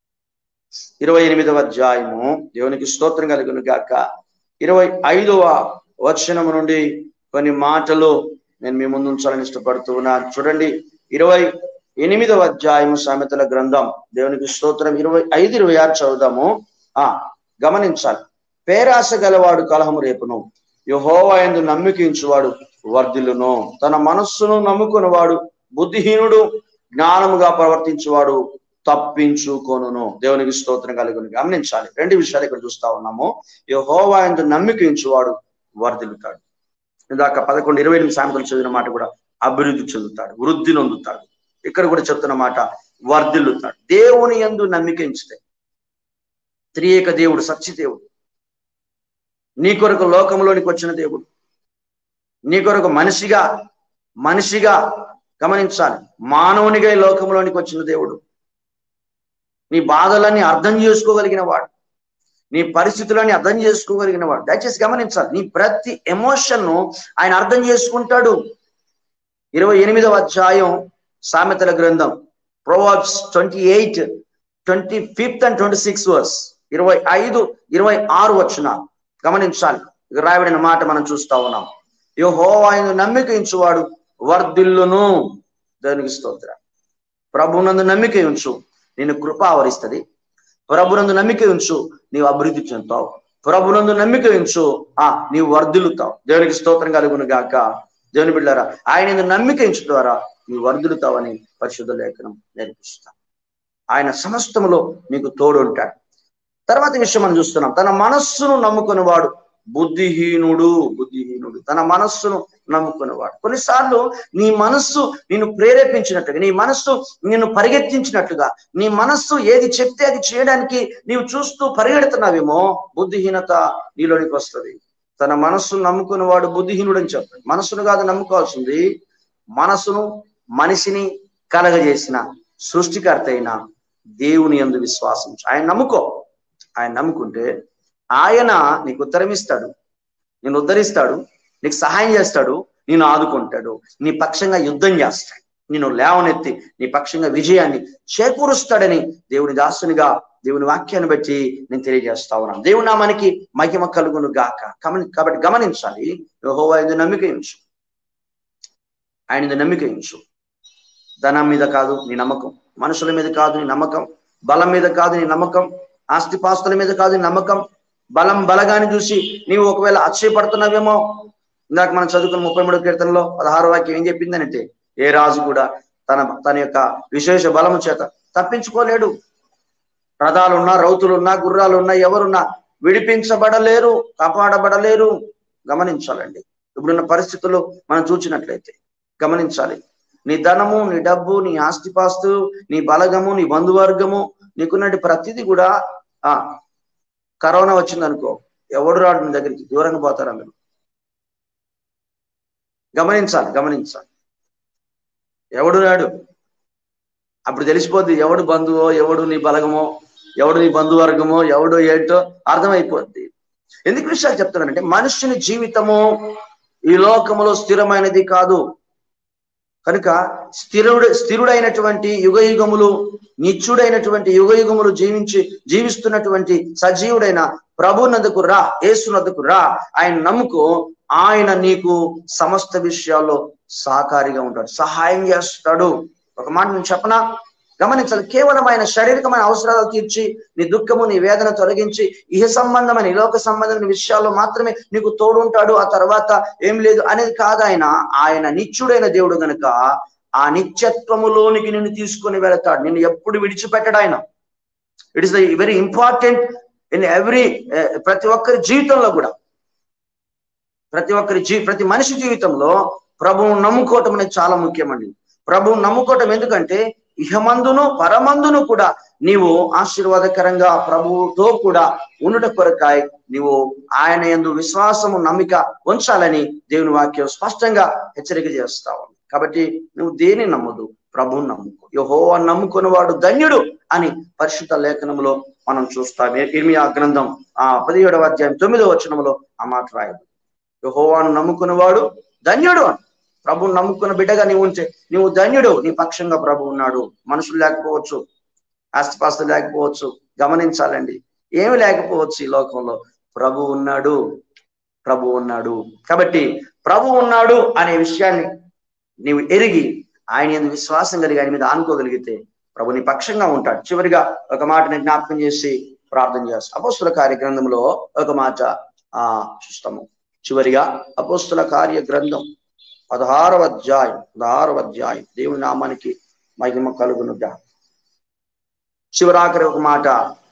ఇరవై ఎనిమిదవ అధ్యాయము దేవునికి స్తోత్రం కలుగును గాక ఇరవై ఐదవ వచనము నుండి కొన్ని మాటలు నేను మీ ముందు ఉంచాలని ఇష్టపడుతూ ఉన్నాను చూడండి ఇరవై ఎనిమిదవ అధ్యాయము సామెతల గ్రంథం దేవునికి స్తోత్రం ఇరవై ఐదు ఇరవై ఆరు చదువుదాము ఆ గమనించాలి పేరాస గలవాడు కలహము రేపును యహోవా ఎందు నమ్మికించువాడు వర్ధిల్లును తన మనస్సును నమ్ముకున్నవాడు బుద్ధిహీనుడు జ్ఞానముగా ప్రవర్తించువాడు తప్పించుకొనును దేవునికి స్తోత్రం కలుగును గమనించాలి రెండు విషయాలు ఇక్కడ చూస్తా ఉన్నాము యహోవా ఎందు నమ్మికించువాడు వర్ధిల్లుతాడు ఇందాక పదకొండు ఇరవై ఎనిమిది సామెతలు చదివిన మాట కూడా అభివృద్ధి చెందుతాడు వృద్ధి నొందుతాడు ఇక్కడ కూడా చెప్తున్న మాట వర్ధిల్లుతాడు దేవుని ఎందు నమ్మికించితే త్రియేక దేవుడు సత్యదేవుడు నీ కొరకు లోకంలోనికి వచ్చిన దేవుడు నీ కొరకు మనిషిగా మనిషిగా గమనించాలి మానవునిగా ఈ లోకంలోనికి వచ్చిన దేవుడు నీ బాధలన్నీ అర్థం చేసుకోగలిగిన వాడు నీ పరిస్థితులని అర్థం చేసుకోగలిగిన వాడు దయచేసి గమనించాలి నీ ప్రతి ఎమోషన్ ను ఆయన అర్థం చేసుకుంటాడు ఇరవై ఎనిమిదవ అధ్యాయం సామెతల గ్రంథం Proverbs twenty eight twenty fifth and twenty six verse ఇరవై ఐదు ఇరవై ఆరు వచ్చిన గమనించాలి ఇక రాయబడిన మాట మనం చూస్తా ఉన్నాం యహో ఆయన నమ్మిక ఇంచువాడు వర్ధిల్లును దేవునికి స్తోత్ర ప్రభునందు నమ్మిక ఉంచు నేను కృప ఆవరిస్తుంది ప్రభునందు నమ్మిక ఉంచు నీవు అభివృద్ధి చెందుతావు ప్రభునందు నమ్మిక ఉంచు ఆ నీవు వర్ధిల్లుతావు దేవునికి స్తోత్రం కలుగును గాక దేవుని బిడ్డారా ఆయన ఎందు నమ్మిక ఉంచు ద్వారా నీవు వర్ధిల్లుతావని పరిశుద్ధ లేఖనం నేర్పిస్తాం ఆయన సమస్తములో నీకు తోడు ఉంటాడు తర్వాత విషయం మనం చూస్తున్నాం తన మనస్సును నమ్ముకునేవాడు బుద్ధిహీనుడు బుద్ధిహీనుడు తన మనస్సును నమ్ముకునేవాడు కొన్నిసార్లు నీ మనస్సు నిన్ను ప్రేరేపించినట్టుగా నీ మనస్సు నిన్ను పరిగెత్తించినట్టుగా నీ మనస్సు ఏది చెప్తే అది చేయడానికి నీవు చూస్తూ పరిగెడుతున్నావేమో బుద్ధిహీనత నీలోనికి వస్తుంది తన మనస్సును నమ్ముకునేవాడు బుద్ధిహీనుడు అని చెప్పాడు మనస్సును కాదు నమ్ముకోవాల్సింది మనసును మనిషిని కలగజేసిన సృష్టికర్త అయిన దేవుని ఎందు విశ్వాసం ఆయన నమ్ముకో ఆయన నమ్ముకుంటే ఆయన నీకు ఉత్తరం ఇస్తాడు నేను ఉద్ధరిస్తాడు నీకు సహాయం చేస్తాడు నేను ఆదుకుంటాడు నీ పక్షంగా యుద్ధం చేస్తాడు నేను లేవనెత్తి నీ పక్షంగా విజయాన్ని చేకూరుస్తాడని దేవుని దాసునిగా దేవుని వాక్యాన్ని బట్టి నేను తెలియజేస్తా ఉన్నాను దేవుని నామానికి మహిమ కలుగును గాక గమని కాబట్టి గమనించాలి యెహోవా ఇది నమ్మిక ఉంచు ఆయన ఇది నమ్మిక ఉంచు ధనం మీద కాదు నీ నమ్మకం మనుషుల మీద కాదు నీ నమ్మకం బలం మీద కాదు నీ నమ్మకం ఆస్తిపాస్తుల మీద కాదు నీ నమ్మకం బలం బలగాన్ని చూసి నీవు ఒకవేళ అక్షయపడుతున్నావేమో ఇందాక మనం చదువుకున్న ముప్పై మూడు కీర్తనలో పదహారు వాక్యం ఏం చెప్పిందనంటే ఏ రాజు కూడా తన తన యొక్క విశేష బలము చేత తప్పించుకోలేడు రథాలున్నా రౌతులున్నా గుర్రాలున్నా ఎవరున్నా విడిపించబడలేరు కాపాడబడలేరు గమనించాలండి ఇప్పుడున్న పరిస్థితుల్లో మనం చూసినట్లయితే గమనించాలి నీ ధనము నీ డబ్బు నీ ఆస్తిపాస్తు నీ బలగము నీ బంధువర్గము నీకున్నటి ప్రతిదీ కూడా ఆ కరోనా వచ్చింది అనుకో ఎవడు రాడు నీ దగ్గరికి దూరంగా పోతారు అందరూ గమనించాలి గమనించాలి ఎవడు రాడు అప్పుడు తెలిసిపోద్ది ఎవడు బంధువో ఎవడు నీ బలగమో ఎవడు నీ బంధువర్గమో ఎవడు ఏంటో అర్థమైపోద్ది ఎందుకు విషయాలు చెప్తున్నానంటే మనుషుని జీవితము ఈ లోకములో స్థిరమైనది కాదు కనుక స్థిరుడు స్థిరుడైనటువంటి యుగ యుగములు నిత్యుడైనటువంటి యుగ యుగములు జీవించి జీవిస్తున్నటువంటి సజీవుడైన ప్రభునందుకు రా ఏసునందుకు రా ఆయన నమ్ముకో ఆయన నీకు సమస్త విషయాల్లో సహకారిగా ఉంటాడు సహాయం చేస్తాడు ఒక మాట నేను చెప్పనా గమనించాలి కేవలం ఆయన శారీరకమైన అవసరాలు తీర్చి నీ దుఃఖము నీ వేదన తొలగించి ఇహ సంబంధమైన లోక సంబంధమైన విషయాల్లో మాత్రమే నీకు తోడుంటాడు ఆ తర్వాత ఏం లేదు అనేది కాదు ఆయన ఆయన నిత్యుడైన దేవుడు గనుక ఆ నిత్యత్వములోనికి నిన్ను తీసుకొని వెళతాడు నిన్ను ఎప్పుడు విడిచిపెట్టడు ఆయన it is the very important in every ప్రతి ఒక్కరి జీవితంలో కూడా ప్రతి ఒక్కరి జీ ప్రతి మనిషి జీవితంలో ప్రభువు నమ్ముకోవటం అనేది చాలా ముఖ్యమండి ప్రభువు నమ్ముకోవటం ఎందుకంటే ఇహమందును పరమందును కూడా నీవు ఆశీర్వాదకరంగా ప్రభువుతో కూడా ఉండుట కొరకాయ నీవు ఆయన ఎందు విశ్వాసము నమ్మిక ఉంచాలని దేవుని వాక్యం స్పష్టంగా హెచ్చరిక చేస్తావు కాబట్టి నువ్వు దేని నమ్మదు ప్రభువు నమ్ముకో యహో నమ్ముకున్నవాడు ధన్యుడు అని పరిశుద్ధ లేఖనంలో మనం చూస్తాం ఇర్మియా గ్రంథం ఆ పదిహేడవ అధ్యాయం తొమ్మిదవ వచనంలో ఆ మాట రాయదు యహోవాను నమ్ముకున్నవాడు ధన్యుడు అని ప్రభు నమ్ముకున్న బిడ్డగా నీవు ఉంటే నీవు ధన్యుడు నీ పక్షంగా ప్రభు ఉన్నాడు మనుషులు లేకపోవచ్చు ఆస్తిపాస్తులు లేకపోవచ్చు గమనించాలండి ఏమి లేకపోవచ్చు ఈ లోకంలో ప్రభు ఉన్నాడు ప్రభు ఉన్నాడు కాబట్టి ప్రభు ఉన్నాడు అనే విషయాన్ని నీవు ఎరిగి ఆయన ఎందుకు విశ్వాసం కలిగి ఆయన మీద ఆనుకోగలిగితే ప్రభు నీ పక్షంగా ఉంటాడు చివరిగా ఒక మాట నేను జ్ఞాపకం చేసి ప్రార్థన చేస్తాను అపోస్తుల కార్య గ్రంథంలో ఒక మాట ఆ చూస్తాము చివరిగా అపోస్తుల కార్య గ్రంథం పదహారవ అధ్యాయం పదహారవ అధ్యాయం దేవుని నామానికి మహిమ కలుగునుగా చివరాఖరి ఒక మాట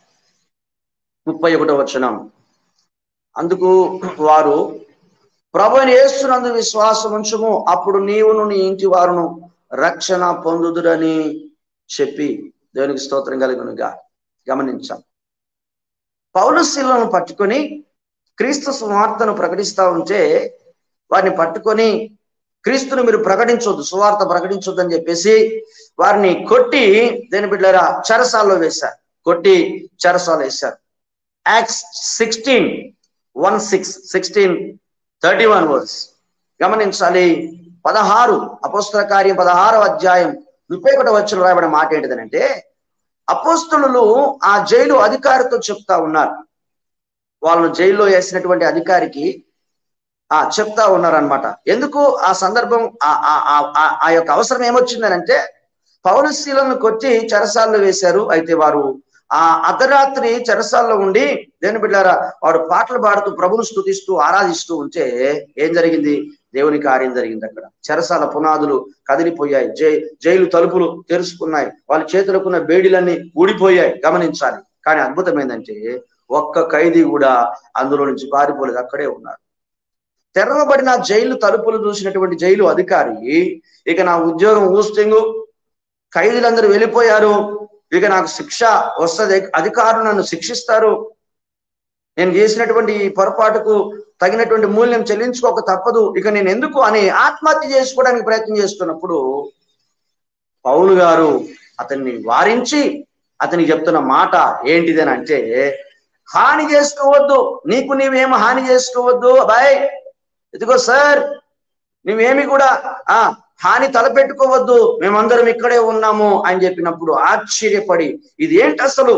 ముప్పై ఒకటో వచనం అందుకు వారు ప్రభుని యేసునందు విశ్వాసం ఉంచుము అప్పుడు నీవును నీ ఇంటి వారును రక్షణ పొందుదురని చెప్పి దేవునికి స్తోత్రం కలుగునుగా గమనించాం పౌలుశీలను పట్టుకొని క్రీస్తు సువార్తను ప్రకటిస్తా ఉంటే వారిని పట్టుకొని క్రీస్తును మీరు ప్రకటించొద్దు సువార్త ప్రకటించొద్దు అని చెప్పేసి వారిని కొట్టి దేని బిడ్డారా చెరసాల్లో వేశారు కొట్టి చెరసాలు వేశారు Acts sixteen one six sixteen thirty one words గమనించాలి పదహారు అపోస్తల కార్యం పదహారవ అధ్యాయం ముప్పై ఒకటి వచ్చిన రాయబడిన మాట ఏంటిదనంటే అపోస్తులు ఆ జైలు అధికారితో చెప్తా ఉన్నారు వాళ్ళను జైల్లో వేసినటువంటి అధికారికి ఆ చెప్తా ఉన్నారనమాట ఎందుకు ఆ సందర్భం ఆ యొక్క అవసరం ఏమొచ్చిందనంటే పౌరశీలను కొట్టి చెరసాల్లో వేశారు అయితే వారు ఆ అర్ధరాత్రి చెరసాల్లో ఉండి దేని బిడ్డారా వాడు పాటలు పాడుతూ ప్రభును స్థుతిస్తూ ఆరాధిస్తూ ఉంటే ఏం జరిగింది దేవుని కార్యం జరిగింది అక్కడ చెరసాల పునాదులు కదిలిపోయాయి జై జైలు తలుపులు తెరుచుకున్నాయి వాళ్ళ చేతులకున్న బేడిలన్నీ ఊడిపోయాయి గమనించాలి కానీ అద్భుతం ఏంటంటే ఒక్క ఖైదీ కూడా అందులో నుంచి పారిపోలేదు అక్కడే ఉన్నారు తెరవబడిన జైలు తలుపులు చూసినటువంటి జైలు అధికారి ఇక నా ఉద్యోగం ఊస్టింగు ఖైదీలందరూ వెళ్ళిపోయారు ఇక నాకు శిక్ష వస్తుంది అధికారులు నన్ను శిక్షిస్తారు నేను చేసినటువంటి ఈ పొరపాటుకు తగినటువంటి మూల్యం చెల్లించుకోక తప్పదు ఇక నేను ఎందుకు అని ఆత్మహత్య చేసుకోవడానికి ప్రయత్నం చేస్తున్నప్పుడు పౌలు గారు అతన్ని వారించి అతనికి చెప్తున్న మాట ఏంటిదని అంటే హాని చేసుకోవద్దు నీకు నీవేం హాని చేసుకోవద్దు అబ్బాయ్ ఇదిగో సార్ నువ్వేమి కూడా ఆ హాని తలపెట్టుకోవద్దు మేమందరం ఇక్కడే ఉన్నాము అని చెప్పినప్పుడు ఆశ్చర్యపడి ఇది ఏంటి అసలు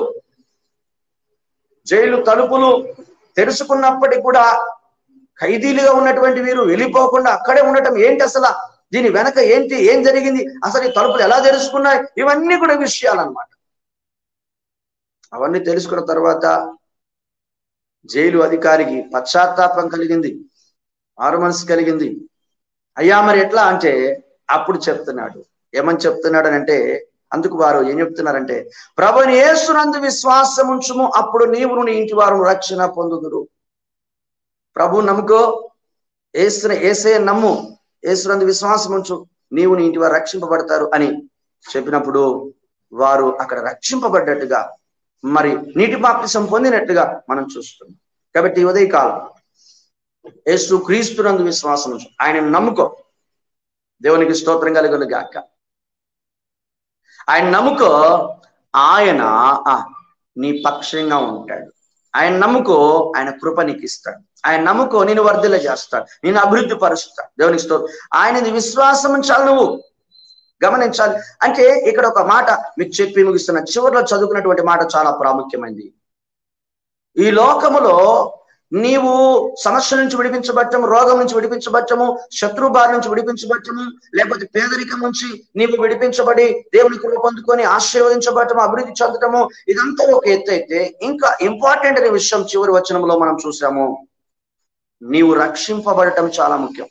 జైలు తలుపులు తెరుచుకున్నప్పటికి కూడా ఖైదీలుగా ఉన్నటువంటి వీరు వెళ్ళిపోకుండా అక్కడే ఉండటం ఏంటి అసలు దీని వెనక ఏంటి ఏం జరిగింది అసలు ఈ తలుపులు ఎలా తెరుచుకున్నాయి ఇవన్నీ కూడా విషయాలు అనమాట అవన్నీ తెలుసుకున్న తర్వాత జైలు అధికారికి పశ్చాత్తాపం కలిగింది ఆరు మనసు కలిగింది అయ్యా మరి ఎట్లా అంటే అప్పుడు చెప్తున్నాడు ఏమని చెప్తున్నాడు అని అంటే అందుకు వారు ఏం చెప్తున్నారంటే ప్రభుని యేసునందు విశ్వాసం ఉంచుము అప్పుడు నీవు నీ ఇంటి వారు రక్షణ పొందుదురు ప్రభు నమ్ముకో ఏసు ఏసే నమ్ము ఏసునందు విశ్వాసం ఉంచు నీవు నీ ఇంటి వారు రక్షింపబడతారు అని చెప్పినప్పుడు వారు అక్కడ రక్షింపబడ్డట్టుగా మరి నీటి బాప్తిసం పొందినట్టుగా మనం చూస్తున్నాం కాబట్టి ఉదయకాలం యేసు క్రీస్తునందు విశ్వాసం ఉంచు ఆయన నమ్ముకో దేవునికి స్తోత్రం కలుగును గాక ఆయన నమ్ముకో ఆయన నీ పక్షంగా ఉంటాడు ఆయన నమ్ముకో ఆయన కృప నీకు ఇస్తాడు ఆయన నమ్ముకో నేను వర్ధిల చేస్తాడు నేను అభివృద్ధి పరుస్తాడు దేవునికి స్తోత్రం ఆయనది విశ్వాసం ఉంచాలి నువ్వు గమనించాలి అంటే ఇక్కడ ఒక మాట మీకు చెప్పి ముగిస్తున్న చివరిలో చదువుకున్నటువంటి మాట చాలా ప్రాముఖ్యమైనది ఈ లోకములో నీవు సమస్య నుంచి విడిపించబట్టము రోగం నుంచి విడిపించబట్టము శత్రు బారి నుంచి విడిపించబట్టము లేకపోతే పేదరికం నుంచి నీవు విడిపించబడి దేవుని కృప పొందుకొని ఆశీర్వదించబడటము అభివృద్ధి చెందటము ఇదంతా ఒక ఎత్తు అయితే ఇంకా ఇంపార్టెంట్ అనే విషయం చివరి వచనంలో మనం చూసాము నీవు రక్షింపబడటం చాలా ముఖ్యం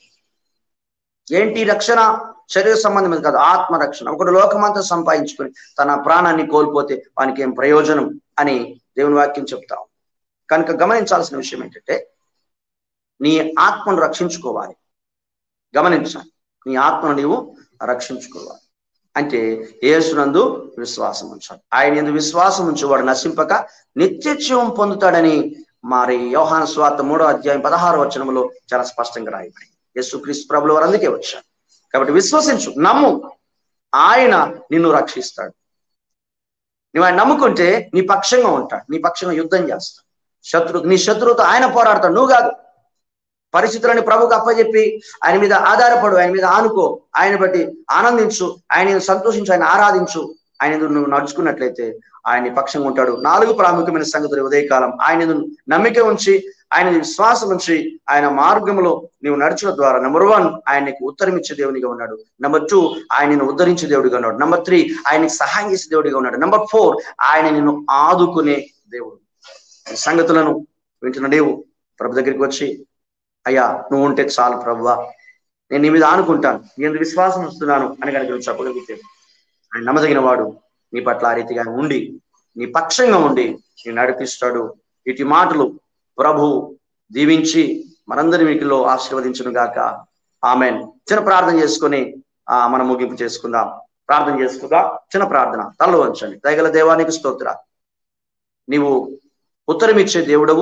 ఏంటి రక్షణ శరీర సంబంధం కాదు ఆత్మ రక్షణ ఒకడు లోకమంతా సంపాదించుకొని తన ప్రాణాన్ని కోల్పోతే వానికి ఏం ప్రయోజనం అని దేవుని వాక్యం చెప్తాం కనుక గమనించాల్సిన విషయం ఏంటంటే నీ ఆత్మను రక్షించుకోవాలి గమనించాలి నీ ఆత్మను నీవు రక్షించుకోవాలి అంటే ఏసునందు విశ్వాసం ఉంచాలి ఆయన ఎందు విశ్వాసం ఉంచేవాడు నశింపక నిత్యత్యం పొందుతాడని మరి యోహాన స్వార్థ మూడో అధ్యాయం పదహారు వచనంలో చాలా స్పష్టంగా రాయబడి యేసు క్రీస్తు ప్రభులు వారు అందుకే వచ్చారు కాబట్టి విశ్వసించు నమ్ము ఆయన నిన్ను రక్షిస్తాడు నువ్వు ఆయన నమ్ముకుంటే నీ పక్షంగా ఉంటాడు నీ పక్షంగా యుద్ధం చేస్తాడు శత్రు నీ శత్రువుతో ఆయన పోరాడతాడు నువ్వు కాదు పరిస్థితులని ప్రభుకు అప్పచెప్పి ఆయన మీద ఆధారపడు ఆయన మీద ఆనుకో ఆయన బట్టి ఆనందించు ఆయన సంతోషించు ఆయన ఆరాధించు ఆయన నువ్వు నడుచుకున్నట్లయితే ఆయన పక్షంగా ఉంటాడు నాలుగు ప్రాముఖ్యమైన సంగతులు ఉదయకాలం ఆయన నమ్మిక ఉంచి ఆయన విశ్వాసం ఉంచి ఆయన మార్గంలో నీవు నడుచుల ద్వారా నెంబర్ వన్ ఆయనకి ఉత్తరం ఇచ్చే దేవునిగా ఉన్నాడు నెంబర్ టూ ఆయనను ఉద్ధరించే దేవుడిగా ఉన్నాడు నెంబర్ త్రీ ఆయనకి సహాయం చేసే దేవుడిగా ఉన్నాడు నెంబర్ ఫోర్ ఆయన నిన్ను ఆదుకునే దేవుడు ఈ సంగతులను వింటున్న నీవు ప్రభు దగ్గరికి వచ్చి అయ్యా నువ్వు ఉంటే చాలు ప్రభువా నేను నీ మీద ఆనుకుంటాను నేను విశ్వాసం వస్తున్నాను అని కనుక నువ్వు చెప్పగలిగితే ఆయన నమ్మదగిన వాడు నీ పట్ల ఆ రీతిగా ఉండి నీ పక్షంగా ఉండి నీ నడిపిస్తాడు ఇటు మాటలు ప్రభు దీవించి మనందరి మీకులో ఆశీర్వదించును గాక ఆమెన్ చిన్న ప్రార్థన చేసుకొని ఆ మనం ముగింపు చేసుకుందాం ప్రార్థన చేసుకుందాం చిన్న ప్రార్థన తలలో వంచండి దయగల దేవానికి స్తోత్ర నీవు ఉత్తరం ఇచ్చే దేవుడవు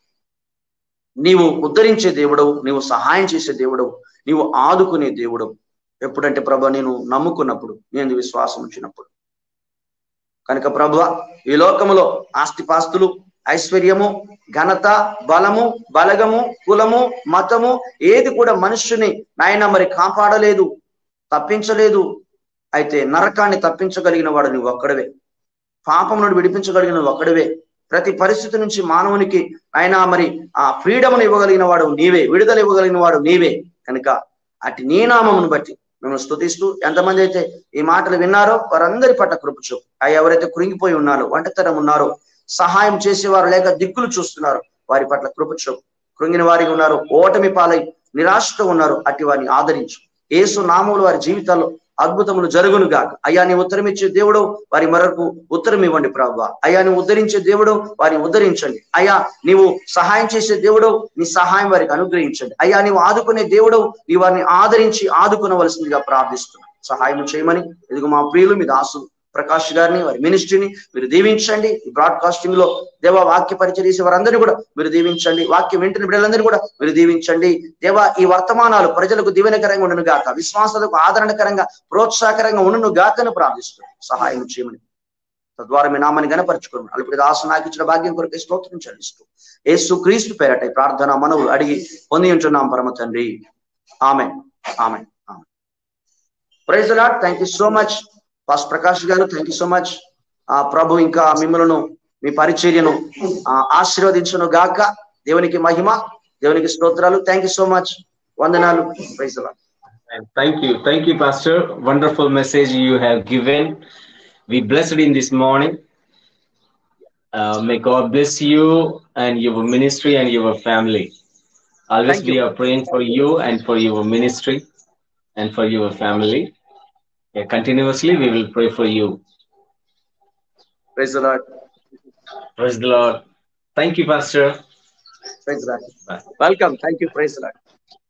నీవు ఉద్ధరించే దేవుడవు నీవు సహాయం చేసే దేవుడవు నీవు ఆదుకునే దేవుడవు ఎప్పుడంటే ప్రభ నేను నమ్ముకున్నప్పుడు నేను విశ్వాసం ఉంచినప్పుడు కనుక ప్రభు ఈ లోకములో ఆస్తిపాస్తులు ఐశ్వర్యము ఘనత బలము బలగము కులము మతము ఏది కూడా మనుష్యుని నాయన మరి కాపాడలేదు తప్పించలేదు అయితే నరకాన్ని తప్పించగలిగిన వాడు నువ్వు ఒక్కడవే పాపం నుండి విడిపించగలిగిన నువ్వు ఒక్కడవే ప్రతి పరిస్థితి నుంచి మానవునికి ఆయన మరి ఆ ఫ్రీడమ్ను ఇవ్వగలిగిన వాడు నీవే విడుదల ఇవ్వగలిగిన వాడు నీవే కనుక అటు నీ నామమును బట్టి మేము స్తుతిస్తూ ఎంతమంది అయితే ఈ మాటలు విన్నారో వారందరి పట్ల కృపచు ఆ ఎవరైతే కృంగిపోయి ఉన్నారో ఒంటతనం ఉన్నారో సహాయం చేసేవారు లేక దిక్కులు చూస్తున్నారు వారి పట్ల కృపచు కృంగిన వారికి ఉన్నారు ఓటమి పాలై నిరాశతో ఉన్నారు అట్టి వారిని ఆదరించు ఏసు నామములు వారి జీవితాల్లో అద్భుతములు జరుగును గాక అయ్యా నీ ఉత్తరం ఇచ్చే దేవుడు వారి మరొక ఉత్తరం ఇవ్వండి ప్రభు అయ్యా నువ్వు ఉద్ధరించే దేవుడు వారిని ఉద్ధరించండి అయ్యా నీవు సహాయం చేసే దేవుడు నీ సహాయం వారికి అనుగ్రహించండి అయ్యా నీవు ఆదుకునే దేవుడు నీ వారిని ఆదరించి ఆదుకునవలసిందిగా ప్రార్థిస్తున్నాను సహాయం చేయమని ఇదిగో మా ప్రియులు మీ దాసు ప్రకాష్ గారిని వారి మినిస్ట్రీని మీరు దీవించండి ఈ బ్రాడ్కాస్టింగ్ లో దేవ వాక్య పరిచయం చేసే వారందరినీ కూడా మీరు దీవించండి వాక్యం వింటున్న బిడ్డలందరినీ కూడా మీరు దీవించండి దేవ ఈ వర్తమానాలు ప్రజలకు దీవెనకరంగా ఉండును గాక విశ్వాసాలకు ఆదరణకరంగా ప్రోత్సాహకరంగా ఉండును గాకను ప్రార్థిస్తున్నాను సహాయం చేయమని తద్వారా మీ నామాన్ని గనపరచుకోండి అల్పుడి దాసు నాకు ఇచ్చిన భాగ్యం కొరకు స్తోత్రం చెల్లిస్తూ యేసు క్రీస్తు పేరట ఈ ప్రార్థన మనవులు అడిగి పొంది ఉంటున్నాం పరమ తండ్రి ఆమె ఆమె ఆమె praise Lord thank you so much pastor Prakash గారు థ్యాంక్ యూ సో మచ్ ఆ ప్రభు ఇంకా మిమ్మలను మీ పరిచర్యను ఆశీర్వదించను గాక దేవునికి మహిమ దేవునికి స్తోత్రాలు థ్యాంక్ యూ సో మచ్ వందనాలు praise Lord Thank you. Thank you, Pastor. Wonderful message you have given. We blessed in this morning. Uh, may God bless you and your ministry and your family. Always Thank we you. are praying for you and for your ministry and for your family. Yeah, continuously, we will pray for you. Praise Lord Praise the Lord. Thank you, Pastor. Praise Lord Bye. Welcome thank you praise lord